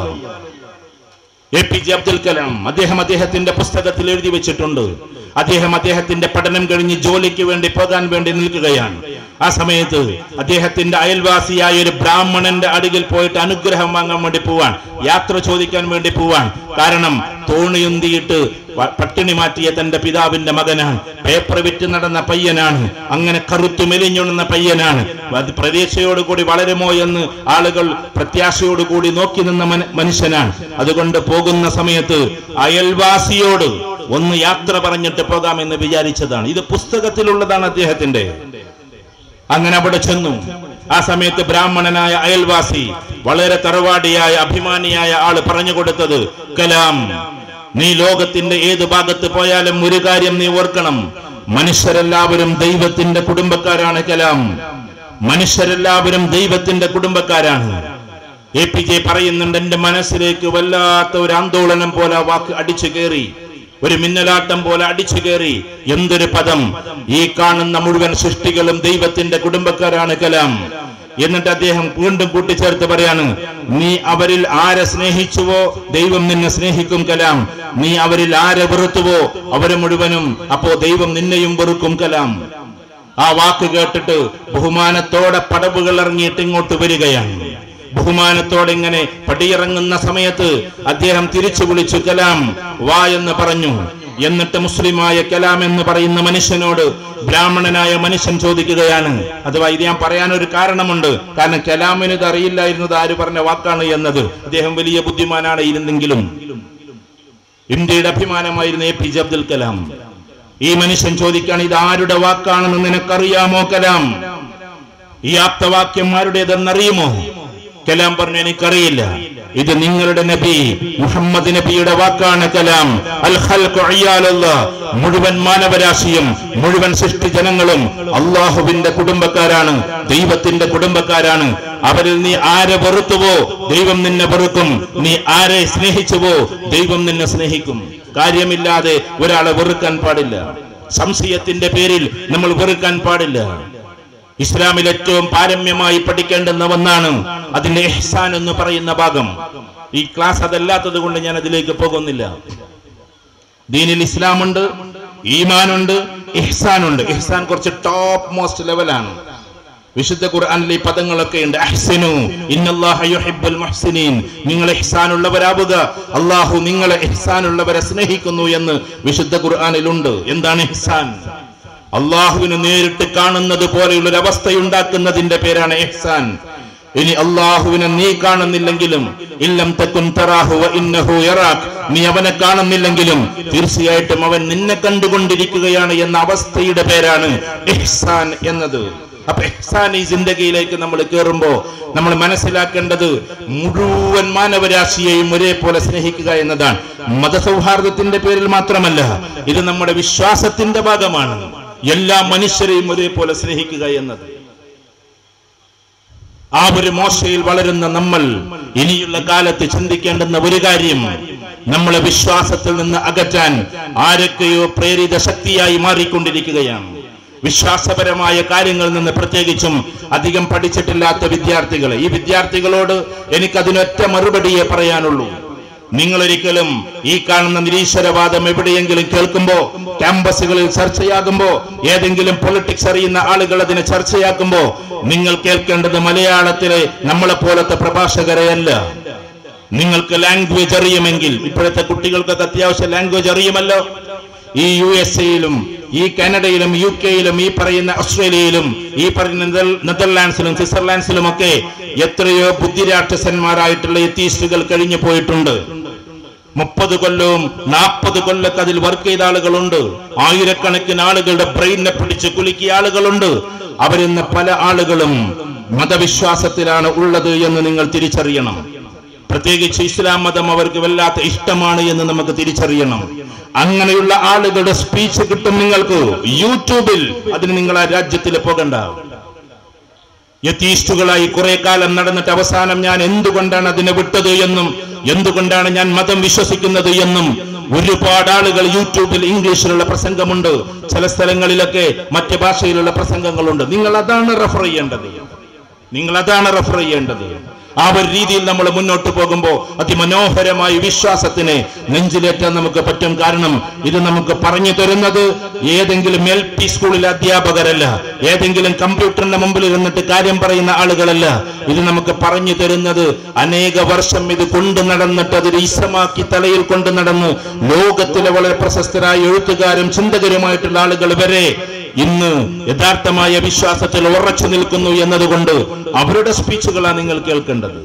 A P J Abdul Kalam അദ്ദേഹം അദ്ദേഹത്തിന്റെ പുസ്തകത്തിൽ എഴുതി വെച്ചിട്ടുണ്ട് അദ്ദേഹം അദ്ദേഹത്തിന്റെ പഠനം കഴിഞ്ഞ് ജോലിക്ക് വേണ്ടി പോകാൻ വേണ്ടി നിൽക്കുകയാണ് ആ സമയത്ത് അദ്ദേഹത്തിന്റെ അയൽവാസിയായ ഒരു ബ്രാഹ്മണന്റെ അടുകിൽ പോയിട്ട് അനുഗ്രഹം വാങ്ങാൻ വേണ്ടി പോവാൻ യാത്ര ചോദിക്കാൻ വേണ്ടി പോവാൻ കാരണം തോണിയുന്തിയിട്ട് വ- പട്ടിണി മാറ്റിയ തന്റെ പിതാവിന്റെ മകനാണ് പേപ്പർ വിറ്റ് നടന്ന പയ്യനാണ് അങ്ങനെ കറുത്തു മെലിഞ്ഞുണുന്ന പയ്യനാണ് അത് പ്രതീക്ഷയോടുകൂടി വളരുമോ എന്ന് ആളുകൾ പ്രത്യാശയോടുകൂടി നോക്കി നിന്ന മന- മനുഷ്യനാണ് അതുകൊണ്ട് പോകുന്ന സമയത്ത് അയൽവാസിയോട് ഒന്ന് യാത്ര പറഞ്ഞിട്ട് പോകാമെന്ന് വിചാരിച്ചതാണ് ഇത് പുസ്തകത്തിലുള്ളതാണ് അദ്ദേഹത്തിന്റെ അങ്ങനെ അവിടെ ചെന്നു ആ സമയത്ത് ബ്രാഹ്മണനായ അയൽവാസി വളരെ തറവാടിയായ അഭിമാനിയായ ആള് പറഞ്ഞു കൊടുത്തത് കലാം നീ ലോകത്തിന്റെ ഏത് ഭാഗത്ത് പോയാലും ഒരു കാര്യം നീ ഓർക്കണം മനുഷ്യരെല്ലാവരും ദൈവത്തിന്റെ കുടുംബക്കാരാണ് കലാം മനുഷ്യരെല്ലാവരും ദൈവത്തിന്റെ കുടുംബക്കാരാണ് എ പി ജെ പറയുന്നുണ്ട് എന്റെ മനസ്സിലേക്ക് വല്ലാത്ത ഒരു ആന്തോളനം പോലെ ആ വാക്ക് അടിച്ചു കയറി ഒരു മിന്നലാട്ടം പോലെ അടിച്ചു കയറി എന്തൊരു പദം ഈ കാണുന്ന മുഴുവൻ സൃഷ്ടികളും ദൈവത്തിന്റെ കുടുംബക്കാരാണ് കലാം എന്നിട്ട് അദ്ദേഹം വീണ്ടും കൂട്ടിച്ചേർത്ത് പറയാണ് നീ അവരിൽ ആരെ സ്നേഹിച്ചുവോ ദൈവം നിന്നെ സ്നേഹിക്കും കലാം നീ അവരിൽ ആരെ വെറുത്തുവോ അവരെ മുഴുവനും അപ്പോ ദൈവം നിന്നെയും വെറുക്കും കലാം ആ വാക്ക് കേട്ടിട്ട് ബഹുമാനത്തോടെ പടവുകൾ ഇറങ്ങിയിട്ട് ഇങ്ങോട്ട് വരികയാണ് ബഹുമാനത്തോടെ ഇങ്ങനെ പടിയിറങ്ങുന്ന സമയത്ത് അദ്ദേഹം തിരിച്ചു വിളിച്ചു കലാം വാ എന്ന് പറഞ്ഞു എന്നിട്ട് മുസ്ലിമായ കലാം എന്ന് പറയുന്ന മനുഷ്യനോട് ബ്രാഹ്മണനായ മനുഷ്യൻ ചോദിക്കുകയാണ് അഥവാ ഇത് ഞാൻ പറയാൻ ഒരു കാരണമുണ്ട് കാരണം കലാമിന് ഇത് അറിയില്ലായിരുന്നത് ആര് പറഞ്ഞ വാക്കാണ് എന്നത് അദ്ദേഹം വലിയ ബുദ്ധിമാനാണ് ഇരുന്നെങ്കിലും ഇന്ത്യയുടെ അഭിമാനമായിരുന്നു A P J Abdul Kalam ഈ മനുഷ്യൻ ചോദിക്കാണ് ഇത് ആരുടെ വാക്കാണെന്ന് നിനക്കറിയാമോ കലാം ഈ ആപ്തവാക്യം ആരുടേതെന്നറിയുമോ കലാം പറഞ്ഞു എനിക്കറിയില്ല ഇത് നിങ്ങളുടെ നബി മുഹമ്മദ് നബിയുടെ വാക്കാണ് കലാം അൽ ഖൽഖു ഇയാലുല്ലാ. മുഴുവൻ മാനവരാശിയും മുഴുവൻ സൃഷ്ടി ജനങ്ങളും അള്ളാഹുവിന്റെ കുടുംബക്കാരാണ് ദൈവത്തിന്റെ കുടുംബക്കാരാണ് അവരിൽ നീ ആരെ വെറുത്തുവോ ദൈവം നിന്നെ വെറുക്കും നീ ആരെ സ്നേഹിച്ചുവോ ദൈവം നിന്നെ സ്നേഹിക്കും കാര്യമില്ലാതെ ഒരാളെ വെറുക്കാൻ പാടില്ല സംശയത്തിന്റെ പേരിൽ നമ്മൾ വെറുക്കാൻ പാടില്ല ഇസ്ലാമിൽ ഏറ്റവും പാരമ്യമായി പഠിക്കേണ്ടുന്ന ഒന്നാണ് അതിന്റെ ഇഹ്സാൻ എന്ന് പറയുന്ന ഭാഗം ഈ ക്ലാസ് അതല്ലാത്തത് കൊണ്ട് ഞാൻ അതിലേക്ക് പോകുന്നില്ല ദീനിൽ ഇസ്ലാമുണ്ട് ഈമാനുണ്ട് ഇഹ്സാനുണ്ട് ഇഹ്സാൻ കുറച്ച് ടോപ്പ് മോസ്റ്റ് ലെവലാണ് വിശുദ്ധ ഖുർആനിൽ ഈ പദങ്ങളൊക്കെ ഉണ്ട് അഹ്സിനു ഇന്നല്ലാഹ യുഹിബ്ബുൽ മുഹ്സിനീൻ നിങ്ങൾ ഇഹ്സാനുള്ളവരാവുക അള്ളാഹു നിങ്ങളെ ഇഹ്സാനുള്ളവരെ സ്നേഹിക്കുന്നു എന്ന് വിശുദ്ധ ഖുർആനിലുണ്ട് എന്താണ് ഇഹ്സാൻ അള്ളാഹുവിന് നേരിട്ട് കാണുന്നത് പോലെയുള്ള ഒരു അവസ്ഥയുണ്ടാക്കുന്നതിന്റെ പേരാണ് ഇഹ്സാൻ ഇനി അള്ളാഹുവിനെ നീ കാണുന്നില്ലെങ്കിലും ഇല്ലം തക്കുൻ തറാഹു വ ഇന്നഹു യറാഖ് നീ അവനെ കാണുന്നില്ലെങ്കിലും തീർച്ചയായിട്ടും അവൻ നിന്നെ കണ്ടുകൊണ്ടിരിക്കുകയാണ് എന്ന അവസ്ഥയുടെ പേരാണ് ഇഹ്സാൻ എന്നത് അപ്പൊ ഇഹ്സാൻ ഈ ജിന്ദഗിയിലേക്ക് നമ്മൾ കയറുമ്പോ നമ്മൾ മനസ്സിലാക്കേണ്ടത് മുഴുവൻ മാനവരാശിയെയും ഒരേപോലെ സ്നേഹിക്കുക എന്നതാണ് മതസൗഹാർദ്ദത്തിന്റെ പേരിൽ മാത്രമല്ല ഇത് നമ്മുടെ വിശ്വാസത്തിന്റെ ഭാഗമാണ് എല്ലാ മനുഷ്യരെയും ഒരേപോലെ സ്നേഹിക്കുക എന്നത് ആ ഒരു മോശയിൽ വളരുന്ന നമ്മൾ ഇനിയുള്ള കാലത്ത് ചിന്തിക്കേണ്ടുന്ന ഒരു കാര്യം നമ്മളെ വിശ്വാസത്തിൽ നിന്ന് അകറ്റാൻ ആരൊക്കെയോ പ്രേരിത ശക്തിയായി മാറിക്കൊണ്ടിരിക്കുകയാണ് വിശ്വാസപരമായ കാര്യങ്ങളിൽ നിന്ന് പ്രത്യേകിച്ചും അധികം പഠിച്ചിട്ടില്ലാത്ത വിദ്യാർത്ഥികളെ ഈ വിദ്യാർത്ഥികളോട് എനിക്ക് അതിനൊറ്റ മറുപടിയേ പറയാനുള്ളൂ നിങ്ങൾ ഒരിക്കലും ഈ കാണുന്ന നിരീശ്വരവാദം എവിടെയെങ്കിലും കേൾക്കുമ്പോ ക്യാമ്പസുകളിൽ ചർച്ചയാകുമ്പോ ഏതെങ്കിലും പൊളിറ്റിക്സ് അറിയുന്ന ആളുകൾ അതിനെ ചർച്ചയാക്കുമ്പോ നിങ്ങൾ കേൾക്കേണ്ടത് മലയാളത്തിലെ നമ്മളെ പോലത്തെ പ്രഭാഷകരെയല്ല നിങ്ങൾക്ക് ലാംഗ്വേജ് അറിയുമെങ്കിൽ ഇപ്പോഴത്തെ കുട്ടികൾക്കൊക്കെ അത്യാവശ്യം ലാംഗ്വേജ് അറിയുമല്ലോ ഈ യു എസ് എയിലും ഈ കാനഡയിലും യു കെയിലും ഈ പറയുന്ന ഓസ്ട്രേലിയയിലും ഈ പറയുന്ന നെതർ- നെതർലാൻഡ്സിലും സ്വിറ്റ്സർലാൻഡ്സിലും ഒക്കെ എത്രയോ ബുദ്ധിരാക്ഷസന്മാരായിട്ടുള്ള എത്തീസ്റ്റുകൾ കഴിഞ്ഞു പോയിട്ടുണ്ട് മുപ്പത് കൊല്ലവും നാൽപ്പത് കൊല്ലത്ത് അതിൽ വർക്ക് ചെയ്ത ആളുകളുണ്ട് ആയിരക്കണക്കിന് ആളുകളുടെ ബ്രെയിനെ പിടിച്ച് കുലുക്കിയ ആളുകളുണ്ട് അവരിന്ന് പല ആളുകളും മതവിശ്വാസത്തിലാണ് ഉള്ളത് എന്ന് നിങ്ങൾ തിരിച്ചറിയണം പ്രത്യേകിച്ച് ഇസ്ലാം മതം അവർക്ക് വല്ലാത്ത ഇഷ്ടമാണ് എന്ന് നമുക്ക് തിരിച്ചറിയണം അങ്ങനെയുള്ള ആളുകളുടെ സ്പീച്ച് കിട്ടും നിങ്ങൾക്ക് യൂട്യൂബിൽ അതിന് നിങ്ങൾ ആ രാജ്യത്തിൽ പോകണ്ട യത്തീസ്റ്റുകളായി കുറെ കാലം നടന്നിട്ട് അവസാനം ഞാൻ എന്തുകൊണ്ടാണ് അതിനെ വിട്ടത് എന്നും എന്തുകൊണ്ടാണ് ഞാൻ മതം വിശ്വസിക്കുന്നത് എന്നും ഒരുപാട് ആളുകൾ യൂട്യൂബിൽ ഇംഗ്ലീഷിലുള്ള പ്രസംഗമുണ്ട് ചില സ്ഥലങ്ങളിലൊക്കെ മറ്റ് ഭാഷയിലുള്ള പ്രസംഗങ്ങളുണ്ട് നിങ്ങൾ അതാണ് റെഫർ ചെയ്യേണ്ടത് നിങ്ങൾ അതാണ് റെഫർ ചെയ്യേണ്ടത് ആ ഒരു രീതിയിൽ നമ്മൾ മുന്നോട്ട് പോകുമ്പോൾ അതിമനോഹരമായ വിശ്വാസത്തിനെ നെഞ്ചിലേറ്റാൻ നമുക്ക് പറ്റും കാരണം ഇത് നമുക്ക് പറഞ്ഞു തരുന്നത് ഏതെങ്കിലും എൽ പി സ്കൂളിലെ അധ്യാപകരല്ല ഏതെങ്കിലും കമ്പ്യൂട്ടറിന്റെ മുമ്പിൽ ഇരുന്നിട്ട് കാര്യം പറയുന്ന ആളുകളല്ല ഇത് നമുക്ക് പറഞ്ഞു തരുന്നത് അനേക വർഷം ഇത് കൊണ്ടു നടന്നിട്ട് അത് ഈസമാക്കി തലയിൽ കൊണ്ടു നടന്ന് ലോകത്തിലെ വളരെ പ്രശസ്തരായ എഴുത്തുകാരും ചിന്തകരുമായിട്ടുള്ള ആളുകൾ വരെ ഇന്ന് യഥാർത്ഥമായ വിശ്വാസത്തിൽ ഉറച്ചു നിൽക്കുന്നു എന്നതുകൊണ്ട് അവരുടെ സ്പീച്ചുകളാണ് നിങ്ങൾ കേൾക്കേണ്ടത്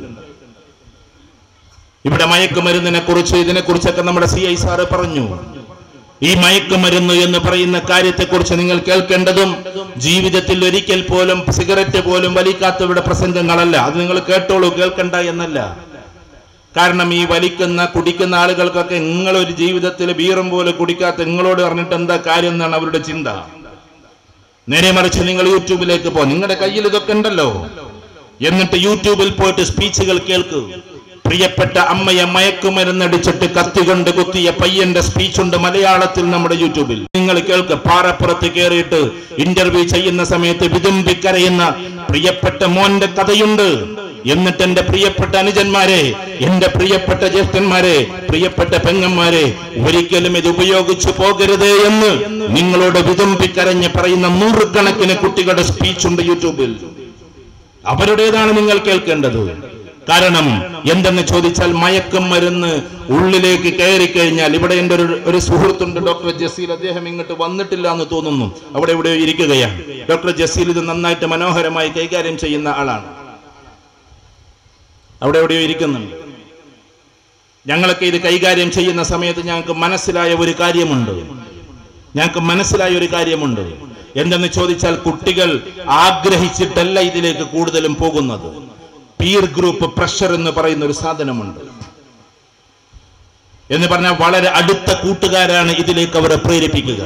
ഇവിടെ മയക്കുമരുന്നിനെ കുറിച്ച് ഇതിനെ കുറിച്ചൊക്കെ നമ്മുടെ സി ഐ സാറ് പറഞ്ഞു ഈ മയക്കുമരുന്ന് എന്ന് പറയുന്ന കാര്യത്തെക്കുറിച്ച് നിങ്ങൾ കേൾക്കേണ്ടതും ജീവിതത്തിൽ ഒരിക്കൽ പോലും സിഗരറ്റ് പോലും വലിക്കാത്തവരുടെ പ്രസംഗങ്ങളല്ല അത് നിങ്ങൾ കേട്ടോളൂ കേൾക്കണ്ട എന്നല്ല കാരണം ഈ വലിക്കുന്ന കുടിക്കുന്ന ആളുകൾക്കൊക്കെ നിങ്ങളൊരു ജീവിതത്തിൽ ബീറും പോലെ കുടിക്കാത്ത നിങ്ങളോട് പറഞ്ഞിട്ട് എന്താ കാര്യം എന്നാണ് അവരുടെ ചിന്ത നേരെ മറിച്ച് നിങ്ങൾ യൂട്യൂബിലേക്ക് പോ നിങ്ങളുടെ കയ്യിൽ ഇതൊക്കെ ഉണ്ടല്ലോ എന്നിട്ട് യൂട്യൂബിൽ പോയിട്ട് സ്പീച്ചുകൾ കേൾക്കൂ പ്രിയപ്പെട്ട അമ്മയെ മയക്കുമരുന്നടിച്ചിട്ട് കത്തി കൊണ്ട് കുത്തിയ പയ്യന്റെ സ്പീച്ചുണ്ട് മലയാളത്തിൽ നമ്മുടെ യൂട്യൂബിൽ നിങ്ങൾ കേൾക്ക് പാറപ്പുറത്ത് കയറിയിട്ട് ഇന്റർവ്യൂ ചെയ്യുന്ന സമയത്ത് വിതുമ്പി കരയുന്ന പ്രിയപ്പെട്ട മോന്റെ കഥയുണ്ട് എന്നിട്ട് എന്റെ പ്രിയപ്പെട്ട അനുജന്മാരെ എന്റെ പ്രിയപ്പെട്ട ജ്യേഷ്ഠന്മാരെ പ്രിയപ്പെട്ട പെങ്ങന്മാരെ ഒരിക്കലും ഇത് ഉപയോഗിച്ചു പോകരുത് എന്ന് നിങ്ങളോട് വിതുമ്പിക്കരഞ്ഞ് പറയുന്ന നൂറുകണക്കിന് കുട്ടികളുടെ സ്പീച്ച് ഉണ്ട് യൂട്യൂബിൽ അവരുടേതാണ് നിങ്ങൾ കേൾക്കേണ്ടത് കാരണം എന്തെന്ന് ചോദിച്ചാൽ മയക്കം മരുന്ന് ഉള്ളിലേക്ക് കയറി കഴിഞ്ഞാൽ ഇവിടെ എൻ്റെ ഒരു ഒരു സുഹൃത്തുണ്ട് ഡോക്ടർ ജസീൽ അദ്ദേഹം ഇങ്ങോട്ട് വന്നിട്ടില്ല എന്ന് തോന്നുന്നു അവിടെ ഇവിടെ ഇരിക്കുകയാണ് ഡോക്ടർ ജസീൽ ഇത് നന്നായിട്ട് മനോഹരമായി കൈകാര്യം ചെയ്യുന്ന ആളാണ് അവിടെ എവിടെയോ ഇരിക്കുന്നുണ്ട് ഞങ്ങളൊക്കെ ഇത് കൈകാര്യം ചെയ്യുന്ന സമയത്ത് ഞങ്ങൾക്ക് മനസ്സിലായ ഒരു കാര്യമുണ്ട് ഞങ്ങൾക്ക് മനസ്സിലായ ഒരു കാര്യമുണ്ട് എന്തെന്ന് ചോദിച്ചാൽ കുട്ടികൾ ആഗ്രഹിച്ചിട്ടല്ല ഇതിലേക്ക് കൂടുതലും പോകുന്നത് പീർ ഗ്രൂപ്പ് പ്രഷർ എന്ന് പറയുന്ന ഒരു സാധനമുണ്ട് എന്ന് പറഞ്ഞാൽ വളരെ അടുത്ത കൂട്ടുകാരാണ് ഇതിലേക്ക് അവരെ പ്രേരിപ്പിക്കുക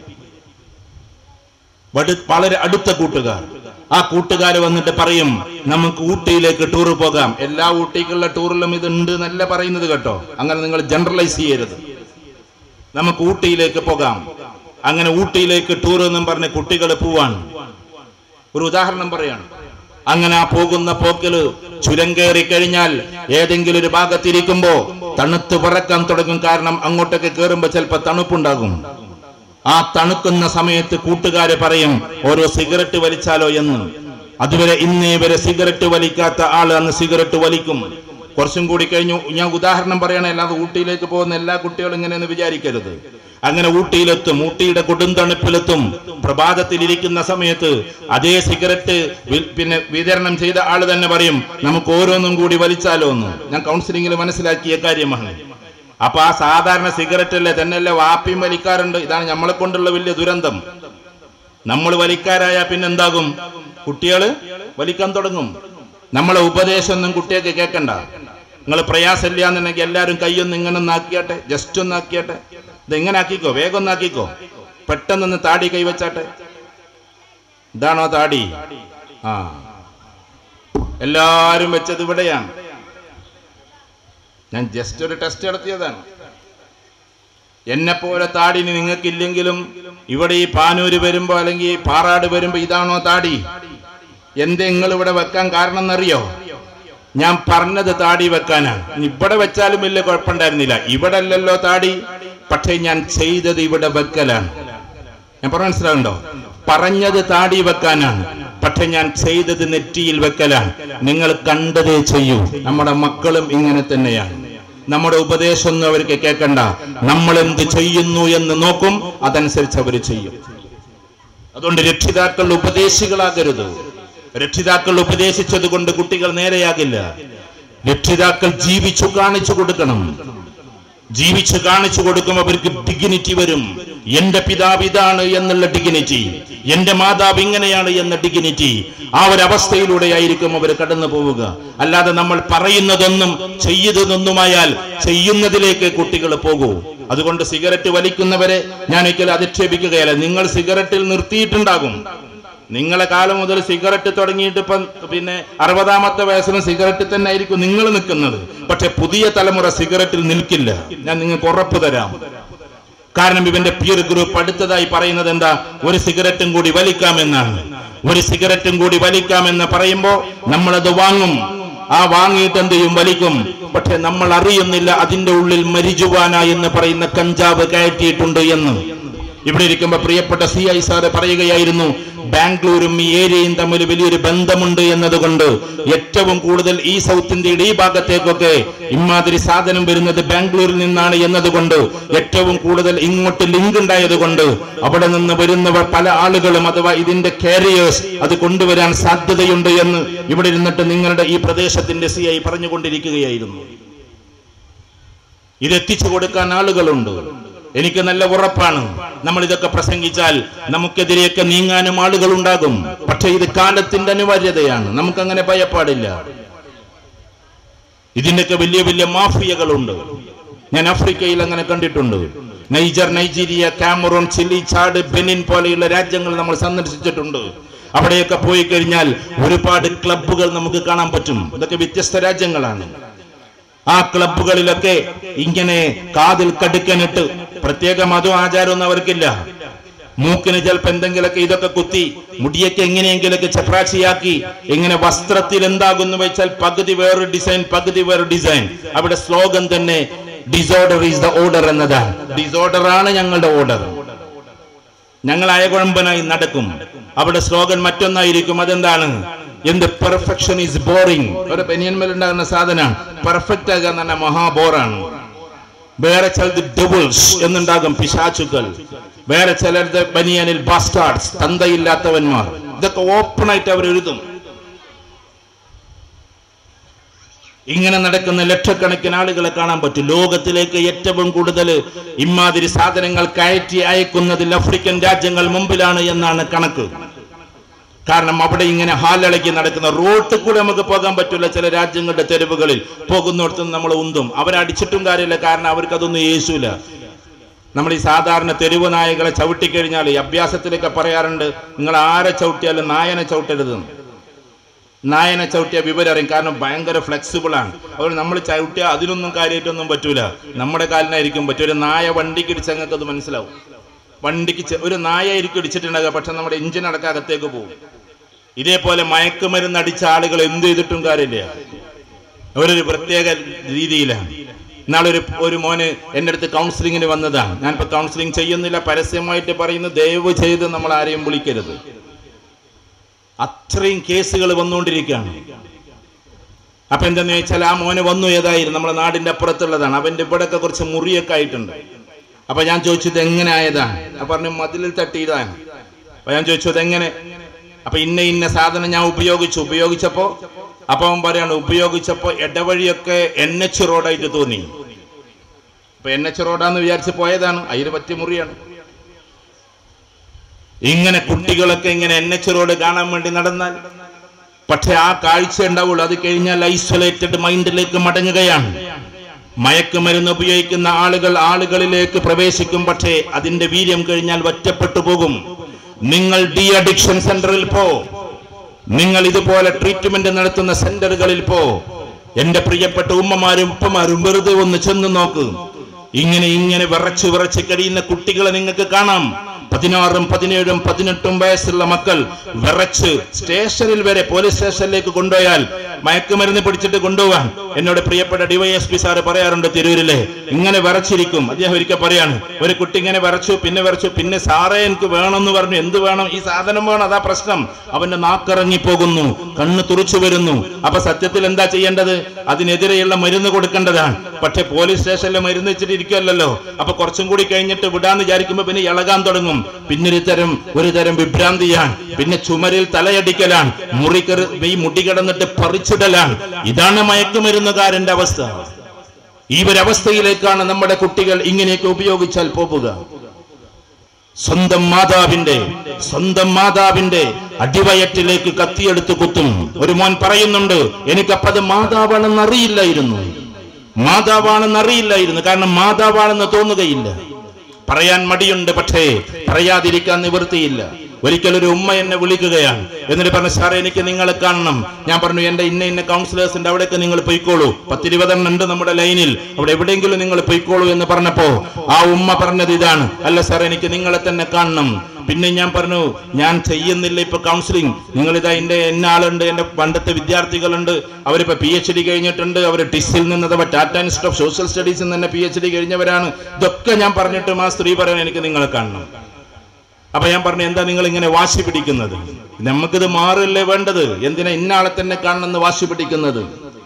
വടു- വളരെ അടുത്ത കൂട്ടുകാർ ആ കൂട്ടുകാർ വന്നിട്ട് പറയും നമുക്ക് ഊട്ടിയിലേക്ക് ടൂർ പോകാം എല്ലാ ഊട്ടിക്കുള്ള ടൂറിലും ഇത് ഉണ്ട് എന്നല്ല പറയുന്നത് കേട്ടോ അങ്ങനെ നിങ്ങൾ ജനറലൈസ് ചെയ്യരുത് നമുക്ക് ഊട്ടിയിലേക്ക് പോകാം അങ്ങനെ ഊട്ടിയിലേക്ക് ടൂർ എന്നും പറഞ്ഞ് കുട്ടികൾ പോവാണ് ഒരു ഉദാഹരണം പറയാണ് അങ്ങനെ ആ പോകുന്ന പോക്കില് ചുരം കയറി കഴിഞ്ഞാൽ ഏതെങ്കിലും ഒരു ഭാഗത്തിരിക്കുമ്പോ തണുത്ത് പറക്കാൻ തുടങ്ങും കാരണം അങ്ങോട്ടൊക്കെ കയറുമ്പോ ചിലപ്പോ തണുപ്പുണ്ടാകും ആ തണുക്കുന്ന സമയത്ത് കൂട്ടുകാര് പറയും ഓരോ സിഗരറ്റ് വലിച്ചാലോ എന്ന് അതുവരെ ഇന്നേ വരെ സിഗരറ്റ് വലിക്കാത്ത ആള് അന്ന് സിഗരറ്റ് വലിക്കും കുറച്ചും കൂടി കഴിഞ്ഞു ഞാൻ ഉദാഹരണം പറയണേ അല്ലാതെ ഊട്ടിയിലേക്ക് പോകുന്ന എല്ലാ കുട്ടികളും ഇങ്ങനെയെന്ന് വിചാരിക്കരുത് അങ്ങനെ ഊട്ടിയിലെത്തും ഊട്ടിയുടെ കൊടുന്തണുപ്പിലെത്തും പ്രഭാതത്തിൽ ഇരിക്കുന്ന സമയത്ത് അതേ സിഗരറ്റ് വി- പിന്നെ വിതരണം ചെയ്ത ആള് തന്നെ പറയും നമുക്ക് ഓരോന്നും കൂടി വലിച്ചാലോ എന്ന് ഞാൻ കൗൺസിലിംഗിൽ മനസ്സിലാക്കിയ കാര്യമാണ് അപ്പൊ ആ സാധാരണ സിഗരറ്റ് അല്ലേ തന്നെയല്ലേ വാപ്പിയും വലിക്കാറുണ്ട് ഇതാണ് നമ്മളെ കൊണ്ടുള്ള വലിയ ദുരന്തം നമ്മൾ വലിക്കാരായ പിന്നെന്താകും കുട്ടികള് വലിക്കാൻ തുടങ്ങും നമ്മളെ ഉപദേശമൊന്നും കുട്ടിയൊക്കെ കേൾക്കണ്ട നിങ്ങൾ പ്രയാസമില്ല എന്നുണ്ടെങ്കിൽ എല്ലാവരും കൈയൊന്ന് ഇങ്ങനെ ഒന്നാക്കിയാട്ടെ ജസ്റ്റ് ഒന്നാക്കിയാട്ടെ ഇത് ഇങ്ങനെ ആക്കിക്കോ വേഗം ഒന്നാക്കിക്കോ പെട്ടെന്നൊന്ന് താടി കൈവച്ചാട്ടെ ഇതാണോ താടി ആ എല്ലാരും വെച്ചത് ഇവിടെയാണ് ഞാൻ ജസ്റ്റ് ഒരു ടെസ്റ്റ് നടത്തിയതാണ് എന്നെ പോലെ താടിന് നിങ്ങൾക്കില്ലെങ്കിലും ഇവിടെ ഈ പാനൂര് വരുമ്പോ അല്ലെങ്കിൽ ഈ പാറാട് വരുമ്പോ ഇതാണോ താടി എന്തേ നിങ്ങൾ ഇവിടെ വെക്കാൻ കാരണം എന്നറിയോ ഞാൻ പറഞ്ഞത് താടി വെക്കാനാണ് ഇനി ഇവിടെ വെച്ചാലും വലിയ കുഴപ്പമുണ്ടായിരുന്നില്ല ഇവിടെ അല്ലല്ലോ താടി പക്ഷേ ഞാൻ ചെയ്തത് ഇവിടെ വെക്കലാണ് ഞാൻ പറഞ്ഞ മനസ്സിലാവുണ്ടോ പറഞ്ഞത് താടി വെക്കാനാണ് പക്ഷെ ഞാൻ ചെയ്തത് നെറ്റിയിൽ വെക്കലാണ് നിങ്ങൾ കണ്ടതേ ചെയ്യൂ നമ്മുടെ മക്കളും ഇങ്ങനെ തന്നെയാണ് നമ്മുടെ ഉപദേശമൊന്നും അവർക്ക് കേൾക്കണ്ട നമ്മൾ എന്ത് ചെയ്യുന്നു എന്ന് നോക്കും അതനുസരിച്ച് അവർ ചെയ്യും അതുകൊണ്ട് രക്ഷിതാക്കൾ ഉപദേശികളാകരുത് രക്ഷിതാക്കൾ ഉപദേശിച്ചത് കൊണ്ട് കുട്ടികൾ നേരെയാകില്ല രക്ഷിതാക്കൾ ജീവിച്ചു കാണിച്ചു കൊടുക്കണം ജീവിച്ച് കാണിച്ചു കൊടുക്കും അവർക്ക് ഡിഗ്നിറ്റി വരും എന്റെ പിതാവ് ഇതാണ് എന്നുള്ള ഡിഗ്നിറ്റി എന്റെ മാതാവ് ഇങ്ങനെയാണ് എന്ന ഡിഗ്നിറ്റി ആ ഒരു അവസ്ഥയിലൂടെയായിരിക്കും അവർ കടന്നു പോവുക അല്ലാതെ നമ്മൾ പറയുന്നതൊന്നും ചെയ്യുന്നതൊന്നുമായാൽ ചെയ്യുന്നതിലേക്ക് കുട്ടികൾ പോകൂ അതുകൊണ്ട് സിഗരറ്റ് വലിക്കുന്നവരെ ഞാൻ ഒരിക്കലും അധിക്ഷേപിക്കുകയല്ല നിങ്ങൾ സിഗരറ്റിൽ നിർത്തിയിട്ടുണ്ടാകും നിങ്ങളെ കാലം മുതൽ സിഗരറ്റ് തുടങ്ങിയിട്ട് ഇപ്പം പിന്നെ അറുപതാമത്തെ വയസ്സിലും സിഗരറ്റ് തന്നെ ആയിരിക്കും നിങ്ങൾ നിൽക്കുന്നത് പക്ഷെ പുതിയ തലമുറ സിഗരറ്റിൽ നിൽക്കില്ല ഞാൻ നിങ്ങൾക്ക് ഉറപ്പ് തരാം കാരണം ഇവന്റെ പിയർ ഗ്രൂപ്പ് അടുത്തതായി പറയുന്നത് എന്താ ഒരു സിഗരറ്റും കൂടി വലിക്കാമെന്നാണ് ഒരു സിഗരറ്റും കൂടി വലിക്കാമെന്ന് പറയുമ്പോ നമ്മളത് വാങ്ങും ആ വാങ്ങിയിട്ട് എന്ത് ചെയ്യും വലിക്കും പക്ഷെ നമ്മൾ അറിയുന്നില്ല അതിന്റെ ഉള്ളിൽ മരിജുവാന എന്ന് പറയുന്ന കഞ്ചാവ് കയറ്റിയിട്ടുണ്ട് എന്ന് ഇവിടെ ഇരിക്കുമ്പോ പ്രിയപ്പെട്ട സി ഐ സാറ് പറയുകയായിരുന്നു ബാംഗ്ലൂരും ഈ ഏരിയയും തമ്മിൽ വലിയൊരു ബന്ധമുണ്ട് എന്നതുകൊണ്ട് ഏറ്റവും കൂടുതൽ ഈ സൗത്ത് ഇന്ത്യയുടെ ഈ ഭാഗത്തേക്കൊക്കെ ഇമാതിരി സാധനം വരുന്നത് ബാംഗ്ലൂരിൽ നിന്നാണ് എന്നതുകൊണ്ട് ഏറ്റവും കൂടുതൽ ഇങ്ങോട്ട് ലിങ്ക് ഉണ്ടായത് കൊണ്ട് അവിടെ നിന്ന് വരുന്നവർ പല ആളുകളും അഥവാ ഇതിന്റെ കാരിയേഴ്സ് അത് കൊണ്ടുവരാൻ സാധ്യതയുണ്ട് എന്ന് ഇവിടെ ഇരുന്നിട്ട് നിങ്ങളുടെ ഈ പ്രദേശത്തിന്റെ സി ഐ പറഞ്ഞുകൊണ്ടിരിക്കുകയായിരുന്നു ഇത് എത്തിച്ചു കൊടുക്കാൻ ആളുകളുണ്ട് എനിക്ക് നല്ല ഉറപ്പാണ് നമ്മൾ ഇതൊക്കെ പ്രസംഗിച്ചാൽ നമുക്കെതിരെയൊക്കെ നീങ്ങാനും ആളുകൾ ഉണ്ടാകും പക്ഷെ ഇത് കാലത്തിന്റെ അനിവാര്യതയാണ് നമുക്കങ്ങനെ ഭയപ്പാടില്ല ഇതിന്റെയൊക്കെ വലിയ വലിയ മാഫിയകളുണ്ട് ഞാൻ ആഫ്രിക്കയിൽ അങ്ങനെ കണ്ടിട്ടുണ്ട് Niger Nigeria Cameroon Chile Chad Benin പോലെയുള്ള രാജ്യങ്ങൾ നമ്മൾ സന്ദർശിച്ചിട്ടുണ്ട് അവിടെയൊക്കെ പോയി കഴിഞ്ഞാൽ ഒരുപാട് ക്ലബ്ബുകൾ നമുക്ക് കാണാൻ പറ്റും ഇതൊക്കെ വ്യത്യസ്ത രാജ്യങ്ങളാണ് ആ ക്ലബ്ബുകളിലൊക്കെ ഇങ്ങനെ കാതിൽ കടുക്കനിട്ട് പ്രത്യേക മതം ആചാരമൊന്നും അവർക്കില്ല മൂക്കിന് ചിലപ്പോ എന്തെങ്കിലുമൊക്കെ ഇതൊക്കെ കുത്തി മുടിയൊക്കെ എങ്ങനെയെങ്കിലൊക്കെ ചപ്രാച്ചിയാക്കി ഇങ്ങനെ വസ്ത്രത്തിൽ എന്താകുന്നു വെച്ചാൽ പകുതി വേറൊരു ഡിസൈൻ പകുതി വേറൊരു ഡിസൈൻ അവിടെ സ്ലോഗൻ തന്നെ ഡിസോർഡർ ഈസ് ദ ഓർഡർ എന്നതാണ് ഡിസോർഡർ ആണ് ഞങ്ങളുടെ ഓർഡർ ഞങ്ങൾ അയകുഴമ്പനായി നടക്കും അവിടെ സ്ലോഗൻ മറ്റൊന്നായിരിക്കും അതെന്താണ് എന്ത് പെർഫെക്ഷൻ ഈസ് ബോറിംഗ് ഒരു ബനിയന്മേൽ ഉണ്ടാകുന്ന സാധനമാണ് പെർഫെക്റ്റ് ആകുക എന്ന് പറഞ്ഞാൽ മഹാബോറാണ് വേറെ ചിലത് ഡബിൾസ് എന്നുണ്ടാകും പിശാച്ചുക്കൾ വേറെ ചിലരുടെ ബനിയനിൽ ബാസ്റ്റാർഡ്സ് തന്തയില്ലാത്തവന്മാർ ഇതൊക്കെ ഓപ്പൺ ആയിട്ട് അവർ എഴുതും ഇങ്ങനെ നടക്കുന്ന ലക്ഷക്കണക്കിന് ആളുകളെ കാണാൻ പറ്റും ലോകത്തിലേക്ക് ഏറ്റവും കൂടുതൽ ഇമാതിരി സാധനങ്ങൾ കയറ്റി അയക്കുന്നതിൽ ആഫ്രിക്കൻ രാജ്യങ്ങൾ മുമ്പിലാണ് എന്നാണ് കണക്ക് കാരണം അവിടെ ഇങ്ങനെ ഹാലിളക്കി നടക്കുന്ന റോട്ടിൽ കൂടെ നമുക്ക് പോകാൻ പറ്റില്ല ചില രാജ്യങ്ങളുടെ തെരുവുകളിൽ പോകുന്നിടത്ത് നമ്മൾ ഉന്തും അവരടിച്ചിട്ടും കാര്യമില്ല കാരണം അവർക്ക് അതൊന്നും യേശൂല നമ്മൾ ഈ സാധാരണ തെരുവ് നായകളെ ചവിട്ടിക്കഴിഞ്ഞാൽ ഈ അഭ്യാസത്തിലൊക്കെ പറയാറുണ്ട് നിങ്ങൾ ആരെ ചവിട്ടിയാലും നായനെ ചവിട്ടരുതെന്ന് നായനെ ചവിട്ടിയ വിവരം അറിയും കാരണം ഭയങ്കര ഫ്ലെക്സിബിൾ ആണ് അതുകൊണ്ട് നമ്മൾ ചവിട്ടിയാൽ അതിനൊന്നും കാര്യമായിട്ടൊന്നും പറ്റൂല നമ്മുടെ കാലിനായിരിക്കും പറ്റും ഒരു നായ വണ്ടിക്ക് ഇടിച്ച് ഞങ്ങൾക്ക് അത് മനസ്സിലാവും വണ്ടിക്ക് ചെ- ഒരു നായ ആയിരിക്കും ഇടിച്ചിട്ടുണ്ടാകുക പക്ഷെ നമ്മുടെ എഞ്ചിൻ അടക്കം അകത്തേക്ക് പോകും ഇതേപോലെ മയക്കുമരുന്ന് അടിച്ച ആളുകൾ എന്ത് ചെയ്തിട്ടും കാര്യമില്ല അവരൊരു പ്രത്യേക രീതിയിലാണ് ഇന്നാളൊരു ഒരു മോന് എൻ്റെ അടുത്ത് കൗൺസിലിങ്ങിന് വന്നതാണ് ഞാനിപ്പോൾ കൗൺസിലിംഗ് ചെയ്യുന്നില്ല പരസ്യമായിട്ട് പറയുന്നു ദയവ് ചെയ്ത് നമ്മൾ ആരെയും വിളിക്കരുത് അത്രയും കേസുകൾ വന്നുകൊണ്ടിരിക്കുകയാണ് അപ്പൊ എന്തെന്ന് ചോദിച്ചാൽ ആ മോന് വന്നു ഏതായിരുന്നു നമ്മുടെ നാടിന്റെ അപ്പുറത്തുള്ളതാണ് അവന്റെ ഇവിടെയൊക്കെ കുറച്ച് മുറിയൊക്കെ ആയിട്ടുണ്ട് അപ്പൊ ഞാൻ ചോദിച്ചു ഇത് എങ്ങനെ ആയതാണ് അപ്പൊ പറഞ്ഞു മതിലിൽ തട്ടിയതാണ് അപ്പൊ ഞാൻ ചോദിച്ചു അതെങ്ങനെ അപ്പൊ ഇന്ന ഇന്ന സാധനം ഞാൻ ഉപയോഗിച്ചു ഉപയോഗിച്ചപ്പോ അപ്പൊ അവൻ പറയാണ് ഉപയോഗിച്ചപ്പോ ഇടവഴിയൊക്കെ എൻ എച്ച് റോഡായിട്ട് തോന്നി അപ്പൊ എൻ എച്ച് റോഡാന്ന് വിചാരിച്ച് പോയതാണ് അതിന് പറ്റിയ മുറിയാണ് ഇങ്ങനെ കുട്ടികളൊക്കെ ഇങ്ങനെ എൻ എച്ച് റോഡ് കാണാൻ വേണ്ടി നടന്നാൽ പക്ഷെ ആ കാഴ്ച ഉണ്ടാവുള്ളൂ അത് കഴിഞ്ഞാൽ ഐസൊലേറ്റഡ് മൈൻഡിലേക്ക് മടങ്ങുകയാണ് മയക്കുമരുന്ന് ഉപയോഗിക്കുന്ന ആളുകൾ ആളുകളിലേക്ക് പ്രവേശിക്കും പക്ഷേ അതിന്റെ വീര്യം കഴിഞ്ഞാൽ ഒറ്റപ്പെട്ടു പോകും നിങ്ങൾ ഡി അഡിക്ഷൻ സെന്ററിൽ പോ നിങ്ങൾ ഇതുപോലെ ട്രീറ്റ്മെന്റ് നടത്തുന്ന സെന്ററുകളിൽ പോ എന്റെ പ്രിയപ്പെട്ട ഉമ്മമാരും ഉപ്പമാരും വെറുതെ ഒന്ന് ചെന്ന് നോക്ക് ഇങ്ങനെ ഇങ്ങനെ വിറച്ച് വിറച്ച് കഴിയുന്ന കുട്ടികളെ നിങ്ങൾക്ക് കാണാം പതിനാറും പതിനേഴും പതിനെട്ടും വയസ്സുള്ള മക്കൾ വിറച്ച് സ്റ്റേഷനിൽ വരെ പോലീസ് സ്റ്റേഷനിലേക്ക് കൊണ്ടുപോയാൽ മയക്കുമരുന്ന് പിടിച്ചിട്ട് കൊണ്ടുപോകാൻ എന്നോട് പ്രിയപ്പെട്ട ഡിവൈഎസ്പി സാറ് പറയാറുണ്ട് തിരൂരിലെ ഇങ്ങനെ വിറച്ചിരിക്കും അദ്ദേഹം ഒരിക്കൽ പറയാണ് ഒരു കുട്ടി ഇങ്ങനെ വിറച്ചു പിന്നെ വിറച്ചു പിന്നെ സാറേ എനിക്ക് വേണമെന്ന് പറഞ്ഞു എന്ത് വേണം ഈ സാധനം വേണം അതാ പ്രശ്നം അവന്റെ നാക്കിറങ്ങി പോകുന്നു കണ്ണ് തുറച്ചു വരുന്നു അപ്പൊ സത്യത്തിൽ എന്താ ചെയ്യേണ്ടത് അതിനെതിരെയുള്ള മരുന്ന് കൊടുക്കേണ്ടതാണ് പക്ഷെ പോലീസ് സ്റ്റേഷനിൽ മരുന്ന് വെച്ചിട്ട് ഇരിക്കുമല്ലോ അപ്പൊ കുറച്ചും കൂടി കഴിഞ്ഞിട്ട് വിടാന്ന് വിചാരിക്കുമ്പോ പിന്നെ ഇളകാൻ തുടങ്ങും പിന്നെ ഒരു തരം ഒരു തരം വിഭ്രാന്തിയാണ് പിന്നെ ചുമരിൽ തലയടിക്കലാണ് മുറിക്കറി ഈ മുടി കിടന്നിട്ട് പറിച്ചിടലാണ് ഇതാണ് മയക്കുമരുന്നുകാരന്റെ അവസ്ഥ ഈ ഒരു അവസ്ഥയിലേക്കാണ് നമ്മുടെ കുട്ടികൾ ഇങ്ങനെയൊക്കെ ഉപയോഗിച്ചാൽ പോകുക സ്വന്തം മാതാവിന്റെ സ്വന്തം മാതാവിന്റെ അടിവയറ്റിലേക്ക് കത്തിയെടുത്ത് കുത്തും ഒരു മോൻ പറയുന്നുണ്ട് എനിക്കപ്പത് മാതാവാണെന്ന് അറിയില്ലായിരുന്നു മാതാവാണെന്ന് അറിയില്ലായിരുന്നു കാരണം മാതാവാണെന്ന് തോന്നുകയില്ല പറയാൻ മടിയുണ്ട് പക്ഷേ പറയാതിരിക്കാൻ നിവൃത്തിയില്ല ഒരിക്കലൊരു ഉമ്മ എന്നെ വിളിക്കുകയാണ് എന്നിട്ട് പറഞ്ഞു സാറേ എനിക്ക് നിങ്ങളെ കാണണം ഞാൻ പറഞ്ഞു എന്റെ ഇന്ന ഇന്ന കൗൺസിലേഴ്സിന്റെ അവിടേക്ക് നിങ്ങൾ പൊയ്ക്കോളൂ പത്തിരുപതെണ്ണം ഉണ്ട് നമ്മുടെ ലൈനിൽ അവിടെ എവിടെയെങ്കിലും നിങ്ങൾ പൊയ്ക്കോളൂ എന്ന് പറഞ്ഞപ്പോ ആ ഉമ്മ പറഞ്ഞത് ഇതാണ് അല്ല സാർ എനിക്ക് നിങ്ങളെ തന്നെ കാണണം പിന്നെ ഞാൻ പറഞ്ഞു ഞാൻ ചെയ്യുന്നില്ല ഇപ്പൊ കൗൺസിലിംഗ് നിങ്ങൾ ഇതാ എന്റെ എന്ന ആളുണ്ട് എന്റെ പണ്ടത്തെ വിദ്യാർത്ഥികളുണ്ട് അവരിപ്പോ പി എച്ച് ഡി കഴിഞ്ഞിട്ടുണ്ട് അവർ ടിസിൽ നിന്ന് അഥവാ ടാറ്റ ഇൻസ്റ്റിറ്റ്യൂട്ട് ഓഫ് സോഷ്യൽ സ്റ്റഡീസിൽ നിന്ന് തന്നെ പി എച്ച് ഡി കഴിഞ്ഞവരാണ് ഇതൊക്കെ ഞാൻ പറഞ്ഞിട്ടും ആ സ്ത്രീ പറയാൻ എനിക്ക് നിങ്ങളെ കാണണം അപ്പൊ ഞാൻ പറഞ്ഞു എന്താ നിങ്ങൾ ഇങ്ങനെ വാശി പിടിക്കുന്നത് നമുക്കിത് മാറില്ലേ വേണ്ടത് എന്തിനാ ഇന്നാളെ തന്നെ കാണണമെന്ന് വാശി പിടിക്കുന്നത്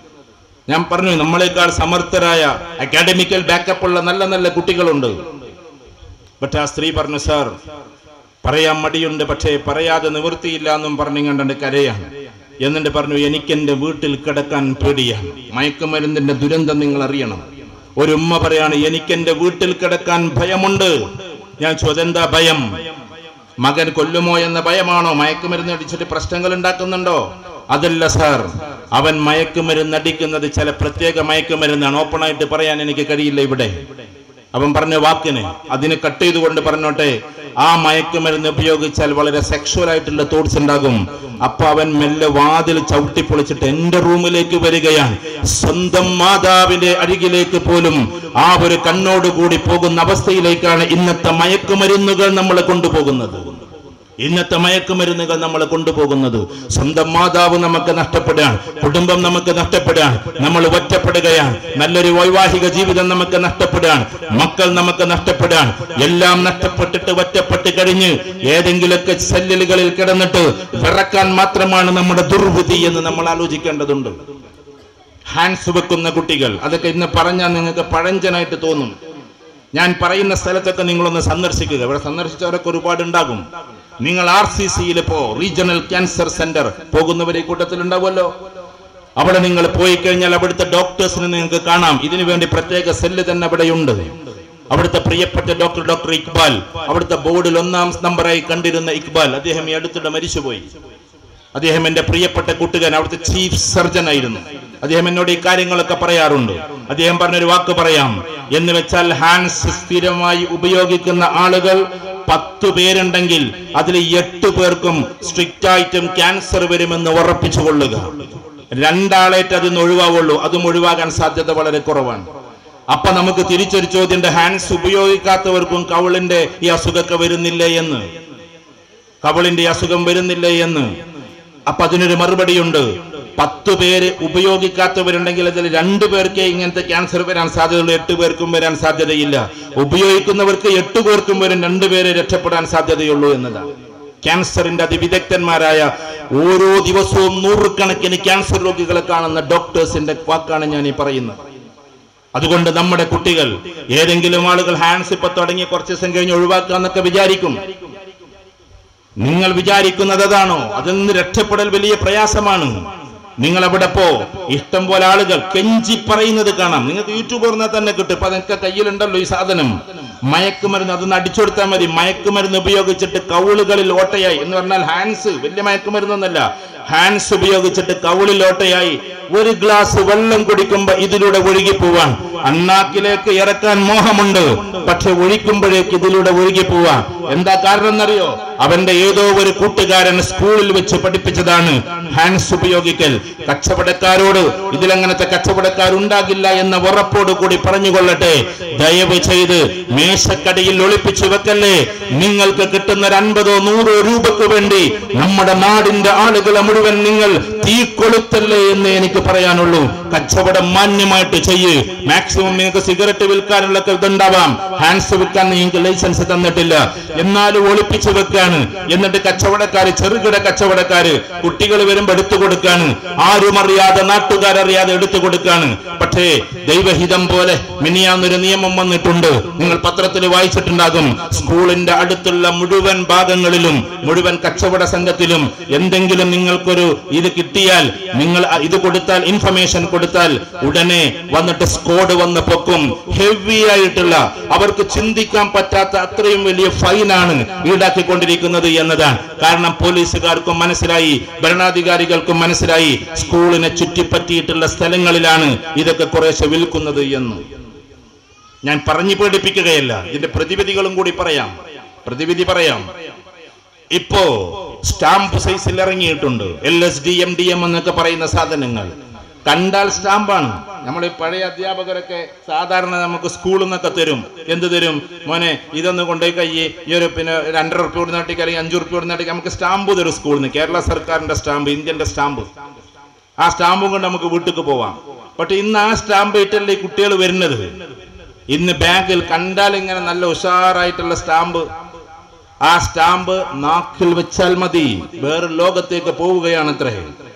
ഞാൻ പറഞ്ഞു നമ്മളെക്കാൾ സമർത്ഥരായ അക്കാഡമിക്കൽ ബാക്കപ്പ് ഉള്ള നല്ല നല്ല കുട്ടികളുണ്ട് ബട്ട് ആ സ്ത്രീ പറഞ്ഞു സാർ പറയാൻ മടിയുണ്ട് പക്ഷേ പറയാതെ നിവൃത്തിയില്ല എന്നും പറഞ്ഞു കണ്ടു കരയാണ് എന്നിട്ട് പറഞ്ഞു എനിക്കെന്റെ വീട്ടിൽ കിടക്കാൻ പേടിയാണ് മയക്കുമരുന്നിന്റെ ദുരന്തം നിങ്ങൾ അറിയണം ഒരു ഉമ്മ പറയാണ് എനിക്കെന്റെ വീട്ടിൽ കിടക്കാൻ ഭയമുണ്ട് ഞാൻ ചോദെന്താ ഭയം മകൻ കൊല്ലുമോ എന്ന ഭയമാണോ മയക്കുമരുന്ന് അടിച്ചിട്ട് പ്രശ്നങ്ങൾ ഉണ്ടാക്കുന്നുണ്ടോ അതല്ല സാർ അവൻ മയക്കുമരുന്ന് അടിക്കുന്നത് ചില പ്രത്യേക മയക്കുമരുന്നാണ് ഓപ്പണായിട്ട് പറയാൻ എനിക്ക് കഴിയില്ല ഇവിടെ അവൻ പറഞ്ഞ വാക്കിന് അതിന് കട്ട് ചെയ്തുകൊണ്ട് പറഞ്ഞോട്ടെ ആ മയക്കുമരുന്ന് ഉപയോഗിച്ചാൽ വളരെ സെക്ഷുവൽ ആയിട്ടുള്ള തോട്ട്സ് ഉണ്ടാകും അപ്പൊ അവൻ മെല്ലെ വാതിൽ ചവിട്ടി പൊളിച്ചിട്ട് എന്റെ റൂമിലേക്ക് വരികയാണ് സ്വന്തം മാതാവിന്റെ അരികിലേക്ക് പോലും ആ ഒരു കണ്ണോടുകൂടി പോകുന്ന അവസ്ഥയിലേക്കാണ് ഇന്നത്തെ മയക്കുമരുന്നുകൾ നമ്മളെ കൊണ്ടുപോകുന്നത് ഇന്നത്തെ മയക്കുമരുന്നുകൾ നമ്മളെ കൊണ്ടുപോകുന്നത് സ്വന്തം മാതാവ് നമുക്ക് നഷ്ടപ്പെടുകയാണ് കുടുംബം നമുക്ക് നഷ്ടപ്പെടുകയാണ് നമ്മൾ ഒറ്റപ്പെടുകയാണ് നല്ലൊരു വൈവാഹിക ജീവിതം നമുക്ക് നഷ്ടപ്പെടുകയാണ് മക്കൾ നമുക്ക് നഷ്ടപ്പെടുകയാണ് എല്ലാം നഷ്ടപ്പെട്ടിട്ട് ഒറ്റപ്പെട്ട് കഴിഞ്ഞ് ഏതെങ്കിലുമൊക്കെ സെല്ലുകളിൽ കിടന്നിട്ട് വിറക്കാൻ മാത്രമാണ് നമ്മുടെ ദുർബുദ്ധി എന്ന് നമ്മൾ ആലോചിക്കേണ്ടതുണ്ട് ഹാൻഡ്സ് വെക്കുന്ന കുട്ടികൾ അതൊക്കെ ഇന്ന് പറഞ്ഞാൽ നിങ്ങൾക്ക് പഴഞ്ചനായിട്ട് തോന്നും ഞാൻ പറയുന്ന സ്ഥലത്തൊക്കെ നിങ്ങളൊന്ന് സന്ദർശിക്കുക ഇവിടെ സന്ദർശിച്ചവരൊക്കെ ഒരുപാട് ഉണ്ടാകും നിങ്ങൾ ആർ സി സിയിൽ ഇപ്പോ റീജിയണൽ ക്യാൻസർ സെന്റർ പോകുന്നവരെ കൂട്ടത്തിൽ ഉണ്ടാവുമല്ലോ അവിടെ നിങ്ങൾ പോയി കഴിഞ്ഞാൽ അവിടുത്തെ ഡോക്ടേഴ്സിനെ നിങ്ങൾക്ക് കാണാം ഇതിനു വേണ്ടി പ്രത്യേക സെല്ല് തന്നെ അവിടെയുണ്ട് അവിടുത്തെ പ്രിയപ്പെട്ട ഡോക്ടർ ഡോക്ടർ ഇക്ബാൽ അവിടുത്തെ ബോർഡിൽ ഒന്നാം നമ്പറായി കണ്ടിരുന്ന ഇക്ബാൽ അദ്ദേഹം ഈ അടുത്തിടെ മരിച്ചുപോയി അദ്ദേഹം എന്റെ പ്രിയപ്പെട്ട കൂട്ടുകാരൻ അവിടുത്തെ ചീഫ് സർജൻ ആയിരുന്നു അദ്ദേഹം എന്നോട് ഈ കാര്യങ്ങളൊക്കെ പറയാറുണ്ട് അദ്ദേഹം പറഞ്ഞൊരു വാക്ക് പറയാം എന്ന് വെച്ചാൽ ഹാൻഡ്സ് സ്ഥിരമായി ഉപയോഗിക്കുന്ന ആളുകൾ പത്തു പേരുണ്ടെങ്കിൽ അതിൽ എട്ട് പേർക്കും സ്ട്രിക്റ്റ് ആയിട്ടും ക്യാൻസർ വരുമെന്ന് ഉറപ്പിച്ചു കൊള്ളുക രണ്ടാളേറ്റ് അതിന്ന് ഒഴിവാവുള്ളൂ അതും ഒഴിവാകാൻ സാധ്യത വളരെ കുറവാണ് അപ്പൊ നമുക്ക് തിരിച്ചൊരു ചോദ്യം ഹാൻഡ്സ് ഉപയോഗിക്കാത്തവർക്കും കവിളിന്റെ ഈ അസുഖമൊക്കെ വരുന്നില്ലേ എന്ന് കവിളിന്റെ ഈ അസുഖം വരുന്നില്ലേ എന്ന് അപ്പൊ അതിനൊരു മറുപടിയുണ്ട് പത്ത് പേര് ഉപയോഗിക്കാത്തവരുണ്ടെങ്കിൽ അതിൽ രണ്ടു പേർക്കേ ഇങ്ങനത്തെ ക്യാൻസർ വരാൻ സാധ്യതയുള്ളൂ എട്ട് പേർക്കും വരാൻ സാധ്യതയില്ല ഉപയോഗിക്കുന്നവർക്ക് എട്ട് പേർക്കും വരും രണ്ടുപേരെ രക്ഷപ്പെടാൻ സാധ്യതയുള്ളൂ എന്നതാണ് ക്യാൻസറിന്റെ അതിവിദഗ്ധന്മാരായ ഓരോ ദിവസവും നൂറുകണക്കിന് ക്യാൻസർ രോഗികളെ കാണുന്ന ഡോക്ടേഴ്സിന്റെ വാക്കാണ് ഞാൻ ഈ പറയുന്നത് അതുകൊണ്ട് നമ്മുടെ കുട്ടികൾ ഏതെങ്കിലും ആളുകൾ ഹാൻഡ്സ് ഇപ്പൊ തുടങ്ങി കുറച്ച് ദിവസം കഴിഞ്ഞ് ഒഴിവാക്കാന്നൊക്കെ വിചാരിക്കും നിങ്ങൾ വിചാരിക്കുന്നത് അതാണോ അതിൽ നിന്ന് രക്ഷപ്പെടൽ വലിയ പ്രയാസമാണ് നിങ്ങൾ അവിടെ പോ ഇഷ്ടം പോലെ ആളുകൾ കെഞ്ചി പറയുന്നത് കാണാം നിങ്ങൾക്ക് യൂട്യൂബ് തുറന്നാൽ തന്നെ കിട്ടും ഇപ്പൊ അതൊക്കെ കയ്യിലുണ്ടല്ലോ ഈ സാധനം മയക്കുമരുന്ന് അതൊന്ന് അടിച്ചു കൊടുത്താൽ മതി മയക്കുമരുന്ന് ഉപയോഗിച്ചിട്ട് കൗളുകളിൽ ഓട്ടയായി എന്ന് പറഞ്ഞാൽ ഹാൻഡ്സ് വലിയ മയക്കുമരുന്നൊന്നല്ല ഹാൻഡ്സ് ഉപയോഗിച്ചിട്ട് കൗളിൽ ഓട്ടയായി ഒരു ഗ്ലാസ് വെള്ളം കുടിക്കുമ്പോ ഇതിലൂടെ ഒഴുകി പോവാൻ അണ്ണാക്കിലേക്ക് ഇറക്കാൻ മോഹമുണ്ട് പക്ഷെ ഒഴിക്കുമ്പോഴേക്ക് ഇതിലൂടെ ഒഴുകി പോവാൻ എന്താ കാരണം എന്നറിയോ അവന്റെ ഏതോ ഒരു കൂട്ടുകാരൻ സ്കൂളിൽ വെച്ച് പഠിപ്പിച്ചതാണ് ഹാൻഡ്സ് ഉപയോഗിക്കൽ കച്ചവടക്കാരോട് ഇതിലങ്ങനത്തെ കച്ചവടക്കാരുണ്ടാകില്ല എന്ന ഉറപ്പോട് കൂടി പറഞ്ഞുകൊള്ളട്ടെ ദയവ് ചെയ്ത് മേശക്കടിയിൽ ഒളിപ്പിച്ചു വെക്കല്ലേ നിങ്ങൾക്ക് കിട്ടുന്ന ഒരു അൻപതോ നൂറോ രൂപക്ക് വേണ്ടി നമ്മുടെ നാടിന്റെ ആളുകളെ മുഴുവൻ നിങ്ങൾ തീ കൊളുത്തല്ലേ എന്ന് എനിക്ക് പറയാനുള്ളൂ കച്ചവടം മാന്യമായിട്ട് ചെയ്യ് മാക്സിമം നിങ്ങൾക്ക് സിഗരറ്റ് വിൽക്കാനുള്ള ഇതുണ്ടാവാം ഹാൻഡ്സ് വിൽക്കാൻ നിങ്ങൾക്ക് ലൈസൻസ് തന്നിട്ടില്ല എന്നാലും ഒളിപ്പിച്ചു വെക്കാണ് എന്നിട്ട് കച്ചവടക്കാര് ചെറുകിട കച്ചവടക്കാര് കുട്ടികൾ വരുമ്പോ എടുത്തു കൊടുക്കാണ് ആരും അറിയാതെ നാട്ടുകാരറിയാതെ എടുത്തു കൊടുക്കാണ് പക്ഷേ ദൈവഹിതം പോലെ മിനിയാന്നൊരു നിയമം വന്നിട്ടുണ്ട് നിങ്ങൾ പത്രത്തിൽ വായിച്ചിട്ടുണ്ടാകും സ്കൂളിന്റെ അടുത്തുള്ള മുഴുവൻ ഭാഗങ്ങളിലും മുഴുവൻ കച്ചവട സംഘത്തിലും എന്തെങ്കിലും നിങ്ങൾക്കൊരു ഇത് കിട്ടിയാൽ നിങ്ങൾ ഇത് കൊടുത്താൽ ഇൻഫർമേഷൻ കൊടുത്താൽ ഉടനെ വന്നിട്ട് സ്കോഡ് വന്ന് പൊക്കും ഹെവി ആയിട്ടുള്ള അവർക്ക് ചിന്തിക്കാൻ പറ്റാത്ത അത്രയും വലിയ ഫൈനാണ് ഈടാക്കിക്കൊണ്ടിരിക്കുന്നത് എന്നതാണ് കാരണം പോലീസുകാർക്കും മനസ്സിലായി ഭരണാധികാരികൾക്കും മനസ്സിലായി സ്കൂളിനെ ചുറ്റിപ്പറ്റിയിട്ടുള്ള സ്ഥലങ്ങളിലാണ് ഇതൊക്കെ കുറേശ്ശെ വിൽക്കുന്നത് എന്ന് ഞാൻ പറഞ്ഞു പേടിപ്പിക്കുകയല്ല ഇതിന്റെ പ്രതിവിധികളും കൂടി പറയാം പ്രതിവിധി പറയാം ഇപ്പോ സ്റ്റാമ്പ് സൈസിൽ ഇറങ്ങിയിട്ടുണ്ട് L S D M D M എന്നൊക്കെ പറയുന്ന സാധനങ്ങൾ കണ്ടാൽ സ്റ്റാമ്പാണ് നമ്മൾ ഈ പഴയ അധ്യാപകരൊക്കെ സാധാരണ നമുക്ക് സ്കൂളിൽ നിന്നൊക്കെ തരും എന്ത് തരും മോനെ ഇതൊന്ന് കൊണ്ടുപോയി കയ്യ് ഈ ഒരു പിന്നെ രണ്ടര റുപ്യ കൊടുത്തിട്ട് അല്ലെങ്കിൽ അഞ്ചു റുപ്യ കൊടുത്തിട്ട് നമുക്ക് സ്റ്റാമ്പ് തരും സ്കൂളിൽ നിന്ന് കേരള സർക്കാരിന്റെ സ്റ്റാമ്പ് ഇന്ത്യന്റെ സ്റ്റാമ്പ് ആ സ്റ്റാമ്പും കൊണ്ട് നമുക്ക് വീട്ടിലേക്ക് പോവാം പക്ഷെ ഇന്ന് ആ സ്റ്റാമ്പ് ഇട്ടല്ലേ ഈ കുട്ടികൾ വരുന്നത് ഇന്ന് ബാങ്കിൽ കണ്ടാൽ ഇങ്ങനെ നല്ല ഉഷാറായിട്ടുള്ള സ്റ്റാമ്പ് ആ സ്റ്റാമ്പ് നാക്കിൽ വെച്ചാൽ മതി വേറെ ലോകത്തേക്ക് പോവുകയാണ് അത്രേ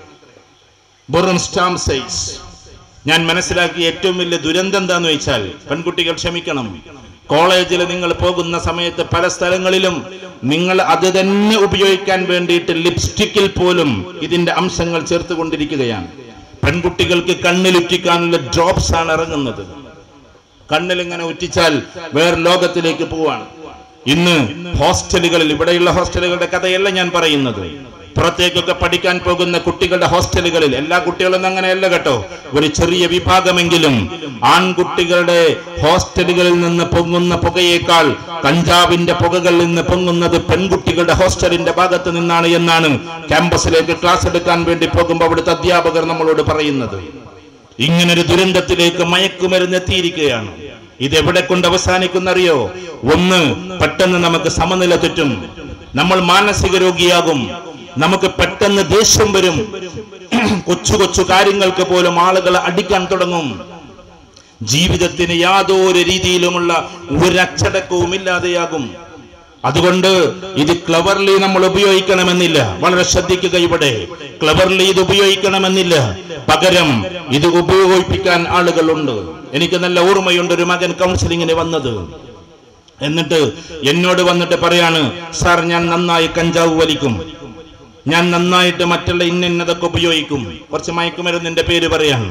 വെറും സ്റ്റാമ്പ് സൈസ് ഞാൻ മനസ്സിലാക്കിയ ഏറ്റവും വലിയ ദുരന്തം എന്താന്ന് വെച്ചാൽ പെൺകുട്ടികൾ ക്ഷമിക്കണം കോളേജിൽ നിങ്ങൾ പോകുന്ന സമയത്ത് പല സ്ഥലങ്ങളിലും നിങ്ങൾ അത് തന്നെ ഉപയോഗിക്കാൻ വേണ്ടിയിട്ട് ലിപ്സ്റ്റിക്കിൽ പോലും ഇതിന്റെ അംശങ്ങൾ ചേർത്തുകൊണ്ടിരിക്കുകയാണ് പെൺകുട്ടികൾക്ക് കണ്ണിലുറ്റിക്കാനുള്ള ഡ്രോപ്സ് ആണ് ഇറങ്ങുന്നത് കണ്ണിൽ ഇങ്ങനെ ഉറ്റിച്ചാൽ വേറെ ലോകത്തിലേക്ക് പോവാണ് ഇന്ന് ഹോസ്റ്റലുകളിൽ ഇവിടെയുള്ള ഹോസ്റ്റലുകളുടെ കഥയല്ല ഞാൻ പറയുന്നത് പുറത്തേക്കൊക്കെ പഠിക്കാൻ പോകുന്ന കുട്ടികളുടെ ഹോസ്റ്റലുകളിൽ എല്ലാ കുട്ടികളും അങ്ങനെയല്ല കേട്ടോ ഒരു ചെറിയ വിഭാഗമെങ്കിലും ആൺകുട്ടികളുടെ ഹോസ്റ്റലുകളിൽ നിന്ന് പൊങ്ങുന്ന പുകയേക്കാൾ കഞ്ചാവിന്റെ പുകകളിൽ നിന്ന് പൊങ്ങുന്നത് പെൺകുട്ടികളുടെ ഹോസ്റ്റലിന്റെ ഭാഗത്ത് നിന്നാണ് എന്നാണ് ക്യാമ്പസിലേക്ക് ക്ലാസ് എടുക്കാൻ വേണ്ടി പോകുമ്പോൾ അവിടുത്തെ അധ്യാപകർ നമ്മളോട് പറയുന്നത് ഇങ്ങനൊരു ദുരന്തത്തിലേക്ക് മയക്കുമരുന്ന് എത്തിയിരിക്കുകയാണ് ഇതെവിടെ കൊണ്ട് അവസാനിക്കുന്നറിയോ ഒന്ന് പെട്ടെന്ന് നമുക്ക് സമനില തെറ്റും നമ്മൾ മാനസിക രോഗിയാകും നമുക്ക് പെട്ടെന്ന് ദേഷ്യം വരും കൊച്ചു കൊച്ചു കാര്യങ്ങൾക്ക് പോലും ആളുകളെ അടിക്കാൻ തുടങ്ങും ജീവിതത്തിന് യാതൊരു രീതിയിലുമുള്ള ഒരു അച്ചടക്കവും ഇല്ലാതെയാകും അതുകൊണ്ട് ഇത് ക്ലവർലി നമ്മൾ ഉപയോഗിക്കണമെന്നില്ല വളരെ ശ്രദ്ധിക്കുക ഇവിടെ ക്ലവർലി ഇത് ഉപയോഗിക്കണമെന്നില്ല പകരം ഇത് ഉപയോഗിപ്പിക്കാൻ ആളുകളുണ്ട് എനിക്ക് നല്ല ഓർമ്മയുണ്ട് ഒരു മകൻ കൗൺസിലിങ്ങിന് വന്നത് എന്നിട്ട് എന്നോട് വന്നിട്ട് പറയാണ് സാർ ഞാൻ നന്നായി കഞ്ചാവ് വലിക്കും ഞാൻ നന്നായിട്ട് മറ്റുള്ള ഇന്നതൊക്കെ ഉപയോഗിക്കും കുറച്ച് മയക്കുമരുന്നിന്റെ പേര് പറയാണ്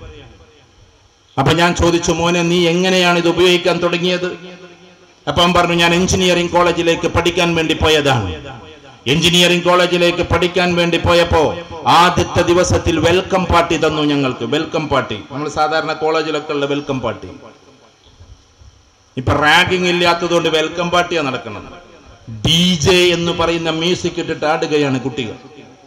അപ്പൊ ഞാൻ ചോദിച്ചു മോനെ നീ എങ്ങനെയാണ് ഇത് ഉപയോഗിക്കാൻ തുടങ്ങിയത് അപ്പൊ അവൻ പറഞ്ഞു ഞാൻ എഞ്ചിനീയറിംഗ് കോളേജിലേക്ക് പഠിക്കാൻ വേണ്ടി പോയതാണ് എഞ്ചിനീയറിംഗ് കോളേജിലേക്ക് പഠിക്കാൻ വേണ്ടി പോയപ്പോ ആദ്യത്തെ ദിവസത്തിൽ വെൽക്കം പാർട്ടി തന്നു ഞങ്ങൾക്ക് വെൽക്കം പാർട്ടി നമ്മൾ സാധാരണ കോളേജിലൊക്കെ ഉള്ള വെൽക്കം പാർട്ടി ഇപ്പൊ റാഗിംഗ് ഇല്ലാത്തതുകൊണ്ട് വെൽക്കം പാർട്ടിയാണ് നടക്കുന്നത് ഡി ജെ എന്ന് പറയുന്ന മ്യൂസിക് ഇട്ടിട്ട് ആടുകയാണ് കുട്ടികൾ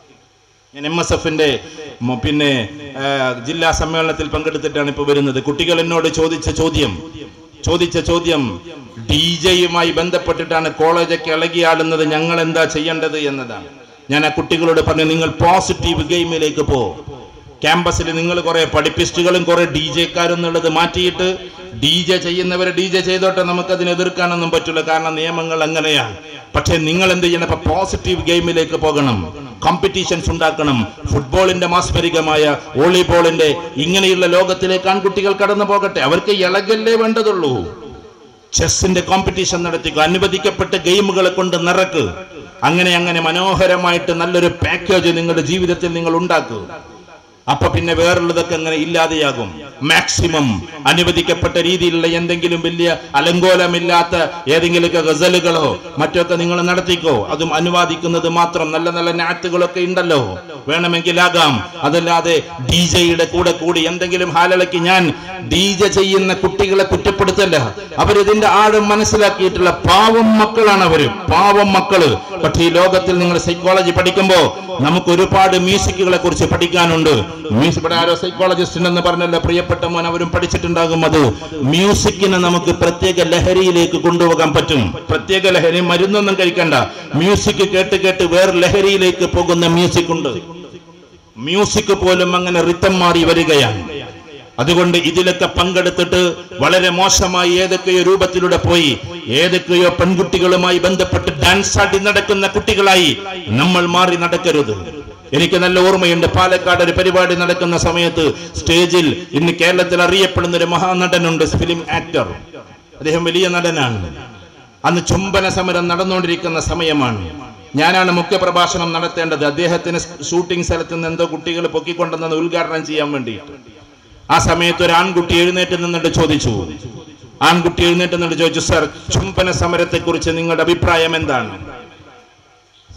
ഞാൻ എം എസ് എഫിന്റെ പിന്നെ ആ, ജില്ലാ സമ്മേളനത്തിൽ പങ്കെടുത്തിട്ടാണ് ഇപ്പൊ വരുന്നത് കുട്ടികൾ എന്നോട് ചോദിച്ച ചോദ്യം ചോദിച്ച ചോദ്യം ഡി ജെയുമായി ബന്ധപ്പെട്ടിട്ടാണ് കോളേജൊക്കെ ഇളകിയാടുന്നത് ഞങ്ങൾ എന്താ ചെയ്യേണ്ടത് എന്നതാണ് ഞാൻ ആ കുട്ടികളോട് പറഞ്ഞു നിങ്ങൾ പോസിറ്റീവ് ഗെയിമിലേക്ക് പോ ക്യാമ്പസിൽ നിങ്ങൾ കുറെ പഠിപ്പിസ്റ്റുകളും കുറെ ഡി ജെക്കാരും എന്നുള്ളത് മാറ്റിയിട്ട് ഡി ജെ ചെയ്യുന്നവരെ ഡി ജെ ചെയ്തോട്ടെ നമുക്ക് അതിനെ എതിർക്കാനൊന്നും പറ്റില്ല കാരണം നിയമങ്ങൾ അങ്ങനെയാണ് പക്ഷെ നിങ്ങൾ എന്ത് ചെയ്യണം ഇപ്പൊ പോസിറ്റീവ് ഗെയിമിലേക്ക് പോകണം കോമ്പറ്റീഷൻസ് ഉണ്ടാക്കണം ഫുട്ബോളിന്റെ മാസ്മരികമായ വോളിബോളിന്റെ ഇങ്ങനെയുള്ള ലോകത്തിലേക്ക് ആൺകുട്ടികൾ കടന്നു പോകട്ടെ അവർക്ക് ഇളകല്ലേ വേണ്ടതുള്ളൂ ചെസ്സിന്റെ കോമ്പറ്റീഷൻ നടത്തിക്കുക അനുവദിക്കപ്പെട്ട ഗെയിമുകളെ കൊണ്ട് നിറക്ക് അങ്ങനെ അങ്ങനെ മനോഹരമായിട്ട് നല്ലൊരു പാക്കേജ് നിങ്ങളുടെ ജീവിതത്തിൽ നിങ്ങൾ ഉണ്ടാക്കുക അപ്പൊ പിന്നെ വേറുള്ളതൊക്കെ അങ്ങനെ ഇല്ലാതെയാകും മാക്സിമം അനുവദിക്കപ്പെട്ട രീതിയിലുള്ള എന്തെങ്കിലും വലിയ അലങ്കോലമില്ലാത്ത ഏതെങ്കിലുമൊക്കെ ഗസലുകളോ മറ്റൊക്കെ നിങ്ങൾ നടത്തിക്കോ അതും അനുവാദിക്കുന്നത് മാത്രം നല്ല നല്ല നാറ്റുകളൊക്കെ ഉണ്ടല്ലോ വേണമെങ്കിലാകാം അതല്ലാതെ ഡി ജെയുടെ കൂടെ കൂടി എന്തെങ്കിലും ഹാലളയ്ക്ക് ഞാൻ ഡി ജെ ചെയ്യുന്ന കുട്ടികളെ കുറ്റപ്പെടുത്തല്ല അവരിതിന്റെ ആഴം മനസ്സിലാക്കിയിട്ടുള്ള പാവം മക്കളാണ് അവര് പാവം മക്കള് പക്ഷേ ഈ ലോകത്തിൽ നിങ്ങൾ സൈക്കോളജി പഠിക്കുമ്പോ നമുക്ക് ഒരുപാട് മ്യൂസിക്കുകളെ കുറിച്ച് പഠിക്കാനുണ്ട് മ്യൂസിക് ഇവിടെ ആരോ സൈക്കോളജിസ്റ്റ് ഉണ്ടെന്ന് പറഞ്ഞല്ലോ പ്രിയപ്പെട്ട മോൻ അവരും പഠിച്ചിട്ടുണ്ടാകും അത് മ്യൂസിക്കിനെ നമുക്ക് പ്രത്യേക ലഹരിയിലേക്ക് കൊണ്ടുപോകാൻ പറ്റും പ്രത്യേക ലഹരി മരുന്നൊന്നും കഴിക്കണ്ട മ്യൂസിക് കേട്ട് കേട്ട് വേറെ ലഹരിയിലേക്ക് പോകുന്ന മ്യൂസിക് ഉണ്ട് മ്യൂസിക് പോലും അങ്ങനെ റിത്തം മാറി വരികയാണ് അതുകൊണ്ട് ഇതിലൊക്കെ പങ്കെടുത്തിട്ട് വളരെ മോശമായി ഏതൊക്കെയോ രൂപത്തിലൂടെ പോയി ഏതൊക്കെയോ പെൺകുട്ടികളുമായി ബന്ധപ്പെട്ട് ഡാൻസ് ആടി നടക്കുന്ന കുട്ടികളായി നമ്മൾ മാറി നടക്കരുത് എനിക്ക് നല്ല ഓർമ്മയുണ്ട് പാലക്കാട് ഒരു പരിപാടി നടക്കുന്ന സമയത്ത് സ്റ്റേജിൽ ഇന്ന് കേരളത്തിൽ അറിയപ്പെടുന്ന ഒരു മഹാനടനുണ്ട് ഫിലിം ആക്ടർ അദ്ദേഹം വലിയ നടനാണ് അന്ന് ചുംബന സമരം നടന്നുകൊണ്ടിരിക്കുന്ന സമയമാണ് ഞാനാണ് മുഖ്യപ്രഭാഷണം നടത്തേണ്ടത് അദ്ദേഹത്തിന് ഷൂട്ടിംഗ് സ്ഥലത്ത് നിന്ന് എന്തോ കുട്ടികൾ പൊക്കിക്കൊണ്ടെന്നത് ഉദ്ഘാടനം ചെയ്യാൻ വേണ്ടിയിട്ട് ആ സമയത്ത് ഒരു ആൺകുട്ടി എഴുന്നേറ്റ് നിന്നിട്ട് ചോദിച്ചു ആൺകുട്ടി എഴുന്നേറ്റ് നിന്നിട്ട് ചോദിച്ചു സർ ചുംബന സമരത്തെ കുറിച്ച് നിങ്ങളുടെ അഭിപ്രായം എന്താണ്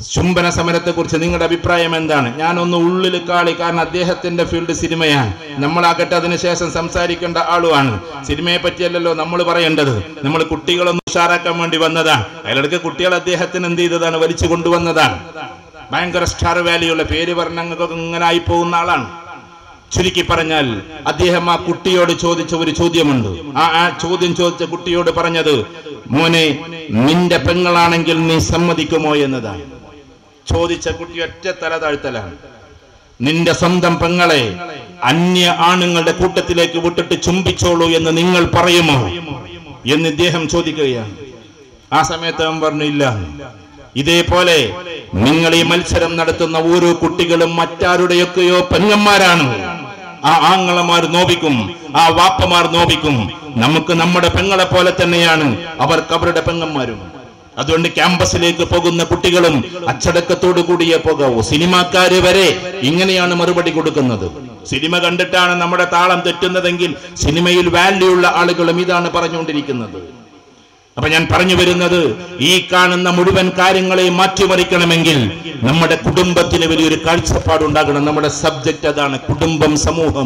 ചുംബന സമരത്തെ കുറിച്ച് നിങ്ങളുടെ അഭിപ്രായം എന്താണ് ഞാനൊന്ന് ഉള്ളിൽ കാളി കാരണം അദ്ദേഹത്തിന്റെ ഫീൽഡ് സിനിമയാണ് നമ്മളാകട്ടെ അതിനുശേഷം സംസാരിക്കേണ്ട ആളുമാണ് സിനിമയെ പറ്റിയല്ലല്ലോ നമ്മൾ പറയേണ്ടത് നമ്മൾ കുട്ടികളൊന്ന് ഉഷാറാക്കാൻ വേണ്ടി വന്നതാണ് അതിലിടയ്ക്ക് കുട്ടികൾ അദ്ദേഹത്തിന് എന്ത് ചെയ്തതാണ് വലിച്ചു കൊണ്ടുവന്നതാണ് ഭയങ്കര സ്റ്റാർ വാല്യുള്ള പേര് പറഞ്ഞങ്ങൾക്കൊക്കെ ഇങ്ങനെ ആയി പോകുന്ന ആളാണ് ചുരുക്കി പറഞ്ഞാൽ അദ്ദേഹം ആ കുട്ടിയോട് ചോദിച്ച ഒരു ചോദ്യമുണ്ട് ആ ആ ചോദ്യം ചോദിച്ച കുട്ടിയോട് പറഞ്ഞത് മോനെ നിന്റെ പെങ്ങളാണെങ്കിൽ നീ സമ്മതിക്കുമോ എന്നതാണ് ചോദിച്ച കുട്ടി ഒറ്റ തല താഴ്ത്തലാണ് നിന്റെ സ്വന്തം പെങ്ങളെ അന്യ ആണുങ്ങളുടെ കൂട്ടത്തിലേക്ക് വിട്ടിട്ട് ചുംബിച്ചോളൂ എന്ന് നിങ്ങൾ പറയുമോ എന്ന് ഇദ്ദേഹം ചോദിക്കുകയാണ് ആ സമയത്ത് അവൻ പറഞ്ഞു ഇല്ല ഇതേപോലെ നിങ്ങൾ ഈ മത്സരം നടത്തുന്ന ഓരോ കുട്ടികളും മറ്റാരുടെയൊക്കെയോ പെങ്ങന്മാരാണ് ആ ആങ്ങളമാർ നോവിക്കും ആ വാപ്പമാർ നോവിക്കും നമുക്ക് നമ്മുടെ പെങ്ങളെ പോലെ തന്നെയാണ് അവർക്ക് അവരുടെ പെങ്ങന്മാരും അതുകൊണ്ട് ക്യാമ്പസിലേക്ക് പോകുന്ന കുട്ടികളും അച്ചടക്കത്തോടു കൂടിയേ പോകാവൂ സിനിമാക്കാര് വരെ ഇങ്ങനെയാണ് മറുപടി കൊടുക്കുന്നത് സിനിമ കണ്ടിട്ടാണ് നമ്മുടെ താളം തെറ്റുന്നതെങ്കിൽ സിനിമയിൽ വാല്യൂ ഉള്ള ആളുകളും ഇതാണ് പറഞ്ഞുകൊണ്ടിരിക്കുന്നത് അപ്പൊ ഞാൻ പറഞ്ഞു വരുന്നത് ഈ കാണുന്ന മുഴുവൻ കാര്യങ്ങളെയും മാറ്റിമറിക്കണമെങ്കിൽ നമ്മുടെ കുടുംബത്തിന് വലിയൊരു കാഴ്ചപ്പാടുണ്ടാകണം നമ്മുടെ സബ്ജക്റ്റ് അതാണ് കുടുംബം സമൂഹം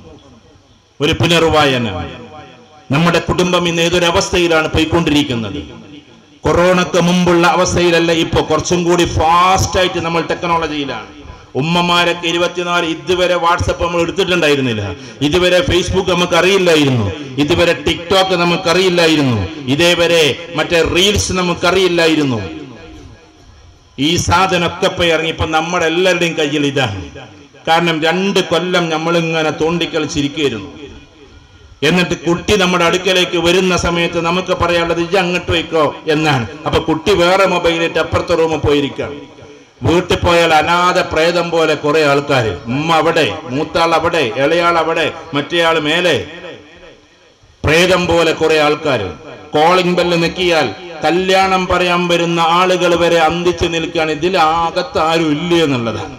ഒരു പുനർവായന നമ്മുടെ കുടുംബം ഇന്ന് ഏതൊരവസ്ഥയിലാണ് പോയിക്കൊണ്ടിരിക്കുന്നത് കൊറോണക്ക് മുമ്പുള്ള അവസ്ഥയിലല്ല ഇപ്പൊ കുറച്ചും കൂടി ഫാസ്റ്റ് ആയിട്ട് നമ്മൾ ടെക്നോളജിയിലാണ് ഉമ്മമാരൊക്കെ ഇരുപത്തിനാല് ഇതുവരെ വാട്സപ്പ് നമ്മൾ എടുത്തിട്ടുണ്ടായിരുന്നില്ല ഇതുവരെ ഫേസ്ബുക്ക് നമുക്ക് അറിയില്ലായിരുന്നു ഇതുവരെ ടിക്ടോക്ക് നമുക്ക് അറിയില്ലായിരുന്നു ഇതേവരെ മറ്റേ റീൽസ് നമുക്ക് അറിയില്ലായിരുന്നു ഈ സാധനമൊക്കെ ഇപ്പൊ ഇറങ്ങി ഇപ്പൊ നമ്മുടെ എല്ലാവരുടെയും കയ്യിൽ ഇതാണ് കാരണം രണ്ട് കൊല്ലം നമ്മളിങ്ങനെ തോണ്ടിക്കളിച്ചിരിക്കുകയായിരുന്നു എന്നിട്ട് കുട്ടി നമ്മുടെ അടുക്കലേക്ക് വരുന്ന സമയത്ത് നമുക്ക് പറയാനുള്ളത് ഇജ്ജ് അങ്ങോട്ട് വയ്ക്കോ എന്നാണ് അപ്പൊ കുട്ടി വേറെ മൊബൈലിട്ട് അപ്പുറത്തെ റൂമിൽ പോയിരിക്കാം വീട്ടിൽ പോയാൽ അനാഥ പ്രേതം പോലെ കുറെ ആൾക്കാര് ഉമ്മ അവിടെ മൂത്താൾ അവിടെ ഇളയാൾ അവിടെ മറ്റേയാൾ മേലെ പ്രേതം പോലെ കുറെ ആൾക്കാര് കോളിംഗ് ബെല്ല് നിൽക്കിയാൽ കല്യാണം പറയാൻ വരുന്ന ആളുകൾ വരെ അന്തിച്ച് നിൽക്കുകയാണ് ഇതിൽ അകത്ത് ആരും ഇല്ല എന്നുള്ളതാണ്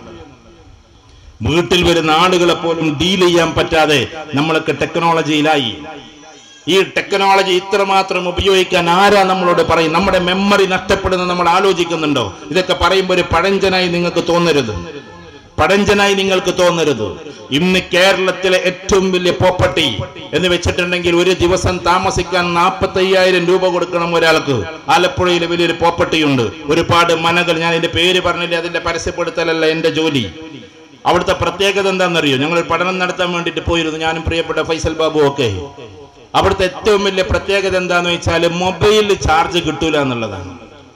വീട്ടിൽ വരുന്ന ആളുകളെ പോലും ഡീൽ ചെയ്യാൻ പറ്റാതെ നമ്മളൊക്കെ ടെക്നോളജിയിലായി ഈ ടെക്നോളജി ഇത്രമാത്രം ഉപയോഗിക്കാൻ ആരാ നമ്മളോട് പറയും നമ്മുടെ മെമ്മറി നഷ്ടപ്പെടുന്ന നമ്മൾ ആലോചിക്കുന്നുണ്ടോ ഇതൊക്കെ പറയുമ്പോൾ ഒരു പഴഞ്ചനായി നിങ്ങൾക്ക് തോന്നരുത് പഴഞ്ചനായി നിങ്ങൾക്ക് തോന്നരുത് ഇന്ന് കേരളത്തിലെ ഏറ്റവും വലിയ പ്രോപ്പർട്ടി എന്ന് വെച്ചിട്ടുണ്ടെങ്കിൽ ഒരു ദിവസം താമസിക്കാൻ നാൽപ്പത്തി അയ്യായിരം രൂപ കൊടുക്കണം ഒരാൾക്ക് ആലപ്പുഴയിൽ വലിയൊരു പ്രോപ്പർട്ടി ഉണ്ട് ഒരുപാട് മനകൾ ഞാൻ ഇതിന്റെ പേര് പറഞ്ഞില്ല അതിന്റെ പരസ്യപ്പെടുത്തലല്ല എന്റെ ജോലി അവിടുത്തെ പ്രത്യേകത എന്താണെന്നറിയോ ഞങ്ങൾ ഒരു പഠനം നടത്താൻ വേണ്ടിയിട്ട് പോയിരുന്നു ഞാനും പ്രിയപ്പെട്ട ഫൈസൽ ബാബു ഒക്കെ അവിടുത്തെ ഏറ്റവും വലിയ പ്രത്യേകത എന്താന്ന് വെച്ചാൽ മൊബൈലിൽ ചാർജ് കിട്ടൂല എന്നുള്ളതാണ്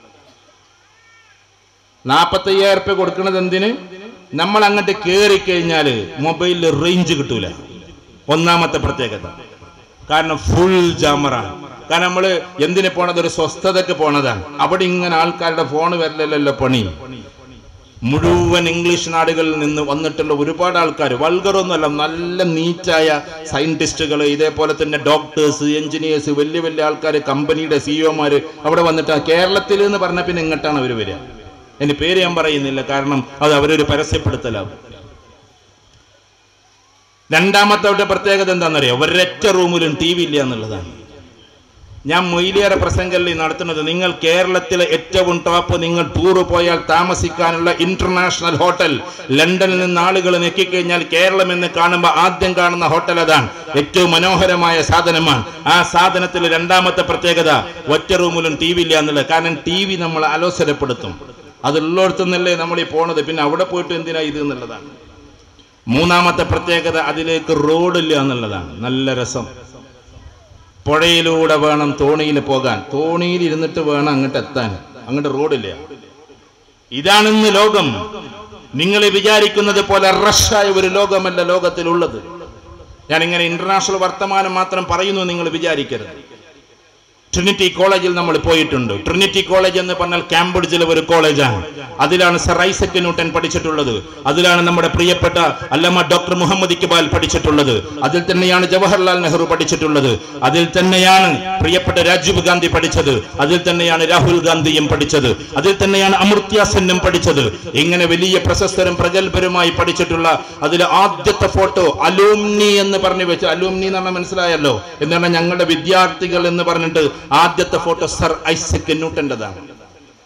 നാപ്പത്തി അയ്യായിരം റുപ്യ കൊടുക്കുന്നത് എന്തിന് നമ്മൾ അങ്ങോട്ട് കയറി കഴിഞ്ഞാൽ മൊബൈലിൽ റേഞ്ച് കിട്ടൂല ഒന്നാമത്തെ പ്രത്യേകത കാരണം ഫുൾ ജാമറാണ് കാരണം നമ്മൾ എന്തിനെ പോണത് ഒരു സ്വസ്ഥതക്ക് പോണതാണ് അവിടെ ഇങ്ങനെ ആൾക്കാരുടെ ഫോൺ വരലല്ലോ പണി മുഴുവൻ ഇംഗ്ലീഷ് നാടുകളിൽ നിന്ന് വന്നിട്ടുള്ള ഒരുപാട് ആൾക്കാർ വൾഗറൊന്നുമല്ല നല്ല നീറ്റായ സയന്റിസ്റ്റുകൾ ഇതേപോലെ തന്നെ ഡോക്ടേഴ്സ് എഞ്ചിനീയേഴ്സ് വലിയ വലിയ ആൾക്കാർ കമ്പനിയുടെ സിഇഒമാര് അവിടെ വന്നിട്ട് കേരളത്തിൽ എന്ന് പറഞ്ഞ പിന്നെ ഇങ്ങോട്ടാണ് അവർ വരിക എന്റെ പേര് ഞാൻ പറയുന്നില്ല കാരണം അത് അവരൊരു പരസ്യപ്പെടുത്തലാവും രണ്ടാമത്തെ അവരുടെ പ്രത്യേകത എന്താണെന്നറിയോ ഒരൊറ്റ റൂമിലും ടി വി ഇല്ല എന്നുള്ളതാണ് ഞാൻ മൊയിലിയറെ പ്രസംഗത്തിൽ നടത്തുന്നത് നിങ്ങൾ കേരളത്തിലെ ഏറ്റവും ടോപ്പ് നിങ്ങൾ ടൂറ് പോയാൽ താമസിക്കാനുള്ള ഇന്റർനാഷണൽ ഹോട്ടൽ ലണ്ടനിൽ നിന്ന് ആളുകൾ നെക്കിക്കഴിഞ്ഞാൽ കേരളം എന്ന് കാണുമ്പോൾ ആദ്യം കാണുന്ന ഹോട്ടൽ അതാണ് ഏറ്റവും മനോഹരമായ സാധനമാണ് ആ സാധനത്തിൽ രണ്ടാമത്തെ പ്രത്യേകത ഒറ്റ റൂമിലും ടി വി ഇല്ല എന്നുള്ളത് കാരണം ടി വി നമ്മൾ അലോസരപ്പെടുത്തും അതുള്ളിടത്തുനിന്നല്ലേ നമ്മൾ ഈ പോണത് പിന്നെ അവിടെ പോയിട്ട് എന്തിനാ ഇത് എന്നുള്ളതാണ് മൂന്നാമത്തെ പ്രത്യേകത അതിലേക്ക് റോഡില്ല എന്നുള്ളതാണ് നല്ല രസം പുഴയിലൂടെ വേണം തോണിയിൽ പോകാൻ തോണിയിൽ ഇരുന്നിട്ട് വേണം അങ്ങോട്ട് എത്താൻ അങ്ങോട്ട് റോഡില്ല ഇതാണ് ഇന്ന് ലോകം നിങ്ങൾ വിചാരിക്കുന്നത് പോലെ റഷായ ഒരു ലോകമല്ല ലോകത്തിലുള്ളത് ഞാൻ ഇങ്ങനെ ഇന്റർനാഷണൽ വർത്തമാനം മാത്രം പറയുന്നു നിങ്ങൾ വിചാരിക്കരുത് ട്രിനിറ്റി കോളേജിൽ നമ്മൾ പോയിട്ടുണ്ട് ട്രിനിറ്റി കോളേജ് എന്ന് പറഞ്ഞാൽ കാംബ്രിഡ്ജിലെ ഒരു കോളേജാണ് അതിലാണ് സർ ഐസക് ന്യൂട്ടൻ പഠിച്ചിട്ടുള്ളത് അതിലാണ് നമ്മുടെ പ്രിയപ്പെട്ട അല്ലമ്മ ഡോക്ടർ മുഹമ്മദ് ഇക്ബാൽ പഠിച്ചിട്ടുള്ളത് അതിൽ തന്നെയാണ് ജവഹർലാൽ നെഹ്റു പഠിച്ചിട്ടുള്ളത് അതിൽ തന്നെയാണ് പ്രിയപ്പെട്ട രാജീവ് ഗാന്ധി പഠിച്ചത് അതിൽ തന്നെയാണ് രാഹുൽ ഗാന്ധിയും പഠിച്ചത് അതിൽ തന്നെയാണ് അമർത്യ സെന്നും പഠിച്ചത് ഇങ്ങനെ വലിയ പ്രശസ്തരും പ്രഗത്ഭരുമായി പഠിച്ചിട്ടുള്ള അതിൽ ആദ്യത്തെ ഫോട്ടോ അലൂമിനി എന്ന് പറഞ്ഞു വെച്ച് അലൂമിനി എന്ന് പറഞ്ഞാൽ മനസ്സിലായല്ലോ എന്താണ് ഞങ്ങളുടെ വിദ്യാർത്ഥികൾ എന്ന് പറഞ്ഞിട്ട് ആദ്യത്തെ ഫോട്ടോ സർ ഐസക് ന്യൂട്ടൻ്റെതാണ്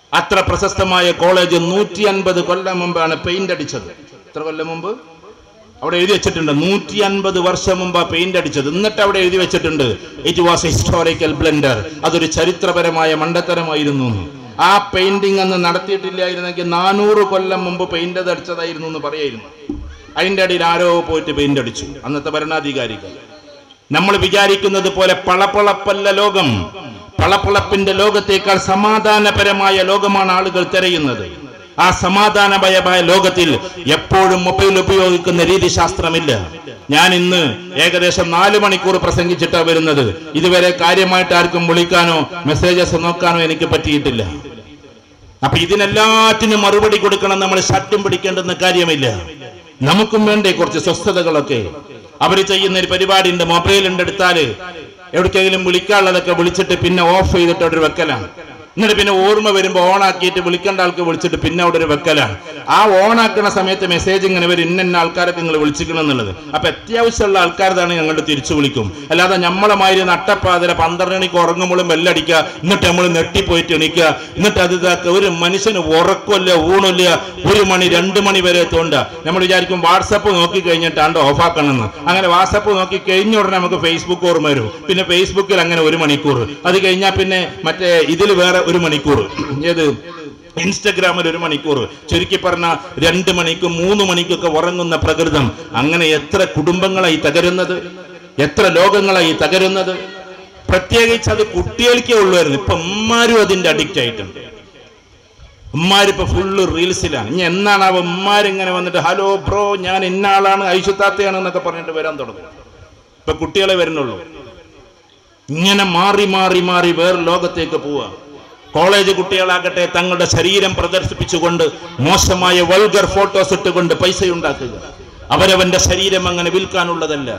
അത്ര പ്രശസ്തമായ കോളേജ് നൂറ്റി അൻപത് കൊല്ലം മുമ്പാണ് പെയിന്റ് അടിച്ചത് എത്ര കൊല്ലം മുമ്പ് അവിടെ എഴുതി വെച്ചിട്ടുണ്ട് നൂറ്റി അൻപത് വർഷം മുമ്പ് പെയിന്റ് അടിച്ചത് എന്നിട്ട് അവിടെ എഴുതി വെച്ചിട്ടുണ്ട് ഇറ്റ് വാസ് ഹിസ്റ്റോറിക്കൽ ബ്ലെൻഡർ അതൊരു ചരിത്രപരമായ മണ്ടത്തരമായിരുന്നു എന്ന്. ആ പെയിന്റിംഗ് അന്ന് നടത്തിയിട്ടില്ലായിരുന്നെങ്കിൽ നാനൂറ് കൊല്ലം മുമ്പ് പെയിന്റ് അത് അടിച്ചതായിരുന്നു എന്ന് പറയായിരുന്നു അതിന്റെ അടിയിൽ ആരോ പോയിട്ട് പെയിന്റ് അടിച്ചു അന്നത്തെ ഭരണാധികാരികൾ നമ്മൾ വിചാരിക്കുന്നത് പോലെ പളപ്പളപ്പല്ല ലോകം പളപ്പളപ്പിന്റെ ലോകത്തേക്കാൾ സമാധാനപരമായ ലോകമാണ് ആളുകൾ തിരയുന്നത് ആ സമാധാനപരമായ ലോകത്തിൽ എപ്പോഴും മൊബൈൽ ഉപയോഗിക്കുന്ന രീതിശാസ്ത്രമില്ല ഞാൻ ഇന്ന് ഏകദേശം നാല് മണിക്കൂർ പ്രസംഗിച്ചിട്ടാണ് വരുന്നത് ഇതുവരെ കാര്യമായിട്ട് ആർക്കും വിളിക്കാനോ മെസ്സേജസ് നോക്കാനോ എനിക്ക് പറ്റിയിട്ടില്ല അപ്പൊ ഇതിനെല്ലാറ്റിനും മറുപടി കൊടുക്കണം നമ്മൾ ഷട്ടും പിടിക്കേണ്ടെന്ന കാര്യമില്ല നമുക്കും വേണ്ടേ കുറച്ച് സ്വസ്ഥതകളൊക്കെ അവർ ചെയ്യുന്ന ഒരു പരിപാടി ഉണ്ട് മൊബൈൽ ഉണ്ട് എടുത്താല് എവിടേക്കെങ്കിലും വിളിക്കാനുള്ളതൊക്കെ വിളിച്ചിട്ട് പിന്നെ ഓഫ് ചെയ്തിട്ട് അവിടെ ഒരു വെക്കലാണ് എന്നിട്ട് പിന്നെ ഓർമ്മ വരുമ്പോൾ ഓൺ ആക്കിയിട്ട് വിളിക്കേണ്ട ആൾക്ക് വിളിച്ചിട്ട് പിന്നെ അവിടെ ഒരു വെക്കലാണ് ആ ഓൺ ആക്കുന്ന സമയത്ത് മെസ്സേജ് ഇങ്ങനെ വരും ഇന്ന ഇന്ന ആൾക്കാരൊക്കെ നിങ്ങൾ വിളിച്ചിക്കണം എന്നുള്ളത് അപ്പൊ അത്യാവശ്യമുള്ള ആൾക്കാരതാണ് ഞങ്ങൾ തിരിച്ചു വിളിക്കും അല്ലാതെ നമ്മളെ മാതിരി നട്ടപ്പാതിര പന്ത്രണ്ട് മണിക്ക് ഉറങ്ങുമ്പോഴും ബെല്ലടിക്കുക എന്നിട്ട് നമ്മൾ നെട്ടിപ്പോയിട്ട് എണീക്കുക എന്നിട്ട് അത് ഇതാക്കുക ഒരു മനുഷ്യന് ഉറക്കമില്ല ഊണില്ല ഒരു മണി രണ്ട് മണി വരെ തോണ്ട നമ്മൾ വിചാരിക്കും വാട്സപ്പ് നോക്കി കഴിഞ്ഞിട്ടാണ്ട് ഓഫാക്കണമെന്ന് അങ്ങനെ വാട്സപ്പ് നോക്കി കഴിഞ്ഞ ഉടനെ നമുക്ക് ഫേസ്ബുക്ക് ഓർമ്മ വരും പിന്നെ ഫേസ്ബുക്കിൽ അങ്ങനെ ഒരു മണിക്കൂർ അത് കഴിഞ്ഞാൽ പിന്നെ മറ്റേ ഇതിൽ വേറെ ഒരു മണിക്കൂർ ഏത് ഇൻസ്റ്റഗ്രാമിൽ ഒരു മണിക്കൂർ ചുരുക്കി പറഞ്ഞ രണ്ട് മണിക്കും മൂന്ന് മണിക്കൊക്കെ ഉറങ്ങുന്ന പ്രകൃതം അങ്ങനെ എത്ര കുടുംബങ്ങളായി തകരുന്നത് എത്ര ലോകങ്ങളായി തകരുന്നത് പ്രത്യേകിച്ച് അത് കുട്ടികൾക്കേ ഉള്ളുവായിരുന്നു ഇപ്പൊ ഉമ്മാരും അതിന്റെ അഡിക്റ്റ് ആയിട്ടുണ്ട് ഉമ്മാരിപ്പോ ഫുള്ള് റീൽസിലാണ് ഇനി എന്നാണ് ആ ഉമ്മാരിങ്ങനെ വന്നിട്ട് ഹലോ ബ്രോ ഞാൻ ഇന്ന ആളാണ് ഐശുത്താത്തയാണ് എന്നൊക്കെ പറഞ്ഞിട്ട് വരാൻ തുടങ്ങും ഇപ്പൊ കുട്ടികളെ വരുന്നുള്ളൂ ഇങ്ങനെ മാറി മാറി മാറി വേറെ ലോകത്തേക്ക് പോവുക കോളേജ് കുട്ടികളാകട്ടെ തങ്ങളുടെ ശരീരം പ്രദർശിപ്പിച്ചുകൊണ്ട് മോശമായ വൾഗർ ഫോട്ടോസ് ഇട്ടുകൊണ്ട് പൈസ ഉണ്ടാക്കുക അവരവന്റെ ശരീരം അങ്ങനെ വിൽക്കാനുള്ളതല്ല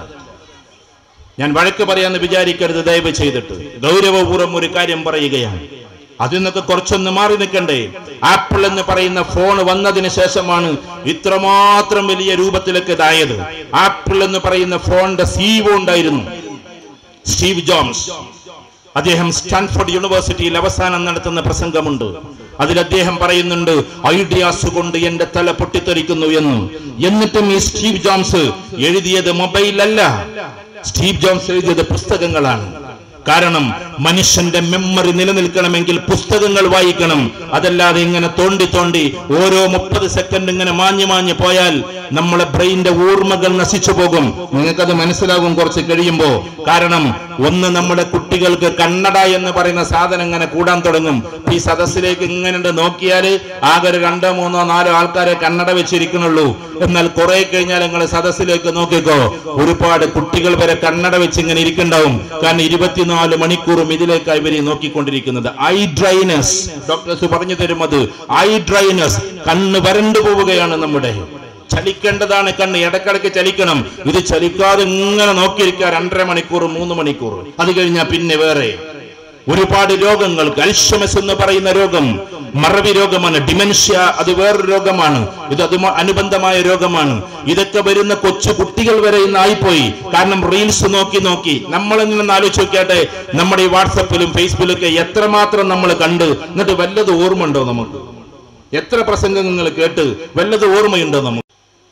ഞാൻ വഴക്ക് പറയാന്ന് വിചാരിക്കരുത് ദയവ് ചെയ്തിട്ട് ഗൗരവപൂർവ്വം ഒരു കാര്യം പറയുകയാണ് അതിൽ നിന്നൊക്കെ കുറച്ചൊന്ന് മാറി നിൽക്കണ്ടേ ആപ്പിൾ എന്ന് പറയുന്ന ഫോൺ വന്നതിന് ശേഷമാണ് ഇത്രമാത്രം വലിയ രൂപത്തിലേക്ക് ഇതായത് ആപ്പിൾ എന്ന് പറയുന്ന ഫോണിന്റെ സീവോ ഉണ്ടായിരുന്നു സ്റ്റീവ് ജോൺസ് അദ്ദേഹം സ്റ്റാൻഫോർഡ് യൂണിവേഴ്സിറ്റിയിൽ അവസാനം നടത്തുന്ന പ്രസംഗമുണ്ട് അതിൽ അദ്ദേഹം പറയുന്നുണ്ട് ഐഡിയാസ് കൊണ്ട് എന്റെ തല പൊട്ടിത്തെറിക്കുന്നു എന്ന് എന്നിട്ടും ഈ സ്റ്റീവ് ജോൺസ് എഴുതിയത് മൊബൈലല്ല സ്റ്റീവ് ജോൺസ് എഴുതിയത് പുസ്തകങ്ങളാണ് കാരണം മനുഷ്യന്റെ മെമ്മറി നിലനിൽക്കണമെങ്കിൽ പുസ്തകങ്ങൾ വായിക്കണം അതല്ലാതെ ഇങ്ങനെ തോണ്ടി തോണ്ടി ഓരോ മുപ്പത് സെക്കൻഡ് ഇങ്ങനെ മാഞ്ഞു മാഞ്ഞു പോയാൽ നമ്മളെ ബ്രെയിന്റെ ഓർമ്മകൾ നശിച്ചു പോകും നിങ്ങൾക്കത് മനസ്സിലാകും കുറച്ച് കഴിയുമ്പോ കാരണം ഒന്ന് നമ്മുടെ കുട്ടികൾക്ക് കണ്ണട എന്ന് പറയുന്ന സാധനം ഇങ്ങനെ കൂടാൻ തുടങ്ങും ഈ സദസ്സിലേക്ക് ഇങ്ങനെ നോക്കിയാല് ആകെ ഒരു രണ്ടോ മൂന്നോ നാലോ ആൾക്കാരെ കണ്ണട വെച്ചിരിക്കണുള്ളൂ എന്നാൽ കുറെ കഴിഞ്ഞാൽ നിങ്ങൾ സദസ്സിലേക്ക് നോക്കിക്കോ ഒരുപാട് കുട്ടികൾ വരെ കണ്ണട വെച്ച് ഇങ്ങനെ ഇരിക്കുന്നുണ്ടാവും കാരണം ഇരുപത്തിനാല് മണിക്കൂറും ഇതിലേക്കായി ഇവർ നോക്കിക്കൊണ്ടിരിക്കുന്നത് ഐ ഡ്രൈനസ് ഡോക്ടേഴ്സ് പറഞ്ഞു തരും അത് ഐ ഡ്രൈനസ് കണ്ണ് വരണ്ടു പോവുകയാണ് നമ്മുടെ ചലിക്കേണ്ടതാണ് കണ്ണ് ഇടക്കിടക്ക് ചലിക്കണം ഇത് ചലിക്കാതെ ഇങ്ങനെ നോക്കിയിരിക്കുക രണ്ടര മണിക്കൂർ മൂന്ന് മണിക്കൂർ അത് കഴിഞ്ഞാൽ പിന്നെ വേറെ ഒരുപാട് രോഗങ്ങൾക്ക് അൽഷമസ് എന്ന് പറയുന്ന രോഗം മറവി രോഗമാണ് ഡിമെൻഷ്യ അത് വേറൊരു രോഗമാണ് ഇത് അതും അനുബന്ധമായ രോഗമാണ് ഇതൊക്കെ വരുന്ന കൊച്ചു കുട്ടികൾ വരെ ഇന്ന് ആയിപ്പോയി കാരണം റീൽസ് നോക്കി നോക്കി നമ്മളിങ്ങനെ ഒന്ന് ആലോചിച്ച് നോക്കിയാട്ടെ നമ്മുടെ ഈ വാട്സപ്പിലും ഫേസ്ബുക്കിലൊക്കെ എത്രമാത്രം നമ്മൾ കണ്ട് എന്നിട്ട് വല്ലത് ഓർമ്മ ഉണ്ടോ നമുക്ക് എത്ര പ്രസംഗങ്ങൾ കേട്ട് വല്ലത് ഓർമ്മയുണ്ടോ നമുക്ക്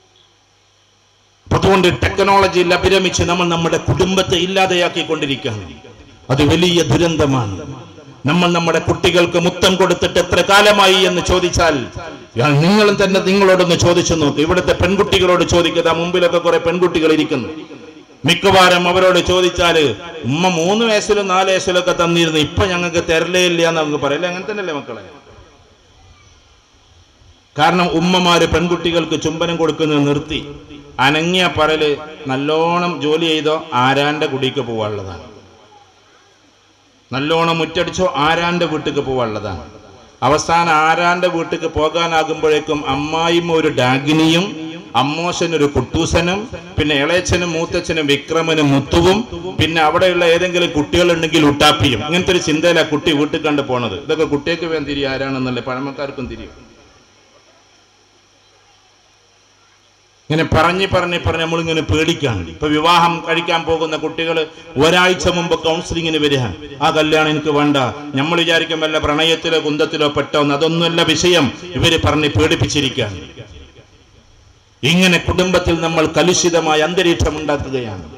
അതുകൊണ്ട് ടെക്നോളജിയിൽ അഭിരമിച്ച് നമ്മൾ നമ്മുടെ കുടുംബത്തെ ഇല്ലാതെയാക്കിക്കൊണ്ടിരിക്കുകയാണ് അത് വലിയ ദുരന്തമാണ് നമ്മൾ നമ്മുടെ കുട്ടികൾക്ക് മുത്തം കൊടുത്തിട്ട് എത്ര കാലമായി എന്ന് ചോദിച്ചാൽ ഞാൻ നിങ്ങളും തന്നെ നിങ്ങളോടൊന്ന് ചോദിച്ചു നോക്ക് ഇവിടുത്തെ പെൺകുട്ടികളോട് ചോദിക്കുക മുമ്പിലൊക്കെ കുറെ പെൺകുട്ടികൾ ഇരിക്കുന്നു മിക്കവാറും അവരോട് ചോദിച്ചാല് ഉമ്മ മൂന്ന് വയസ്സിലും നാല് വയസ്സിലും ഒക്കെ തന്നിരുന്നു ഇപ്പൊ ഞങ്ങൾക്ക് തരലേ ഇല്ല എന്ന് നമുക്ക് പറയില്ല അങ്ങനെ തന്നെയല്ലേ മക്കളെ കാരണം ഉമ്മമാര് പെൺകുട്ടികൾക്ക് ചുംബനം കൊടുക്കുന്നത് നിർത്തി അനങ്ങിയ പറല് നല്ലോണം ജോലി ചെയ്തോ ആരാന്റെ കുടിക്ക് പോവാനുള്ളതാണ് നല്ലോണം മുറ്റടിച്ചോ ആരാന്റെ വീട്ടിക്ക് പോവാനുള്ളതാണ് അവസാനം ആരാന്റെ വീട്ടിക്ക് പോകാനാകുമ്പോഴേക്കും അമ്മായിയും ഒരു ഡാഗിനിയും അമ്മോശൻ ഒരു കുട്ടൂസനും പിന്നെ ഇളയച്ചനും മൂത്തച്ഛനും വിക്രമനും മുത്തുവും പിന്നെ അവിടെയുള്ള ഏതെങ്കിലും കുട്ടികളുണ്ടെങ്കിൽ ഉട്ടാപ്പിയും ഇങ്ങനത്തെ ഒരു ചിന്തയിലാ കുട്ടി വീട്ടിൽ കണ്ട് പോണത് ഇതൊക്കെ കുട്ടിക്ക് വേണ്ടി തിരിയും ആരാണെന്നല്ലേ പഴമക്കാർക്കും തിരിയും ഇങ്ങനെ പറഞ്ഞ് പറഞ്ഞ് പറഞ്ഞ് നമ്മളിങ്ങനെ പേടിക്കാണ് ഇപ്പൊ വിവാഹം കഴിക്കാൻ പോകുന്ന കുട്ടികൾ ഒരാഴ്ച മുമ്പ് കൗൺസിലിങ്ങിന് വരിക ആ കല്യാണം എനിക്ക് വേണ്ട നമ്മൾ വിചാരിക്കും വല്ല പ്രണയത്തിലോ കുന്തത്തിലോ പെട്ടോന്ന് അതൊന്നുമല്ല വിഷയം ഇവര് പറഞ്ഞ് പേടിപ്പിച്ചിരിക്കുകയാണ് ഇങ്ങനെ കുടുംബത്തിൽ നമ്മൾ കലുഷിതമായ അന്തരീക്ഷം ഉണ്ടാക്കുകയാണ്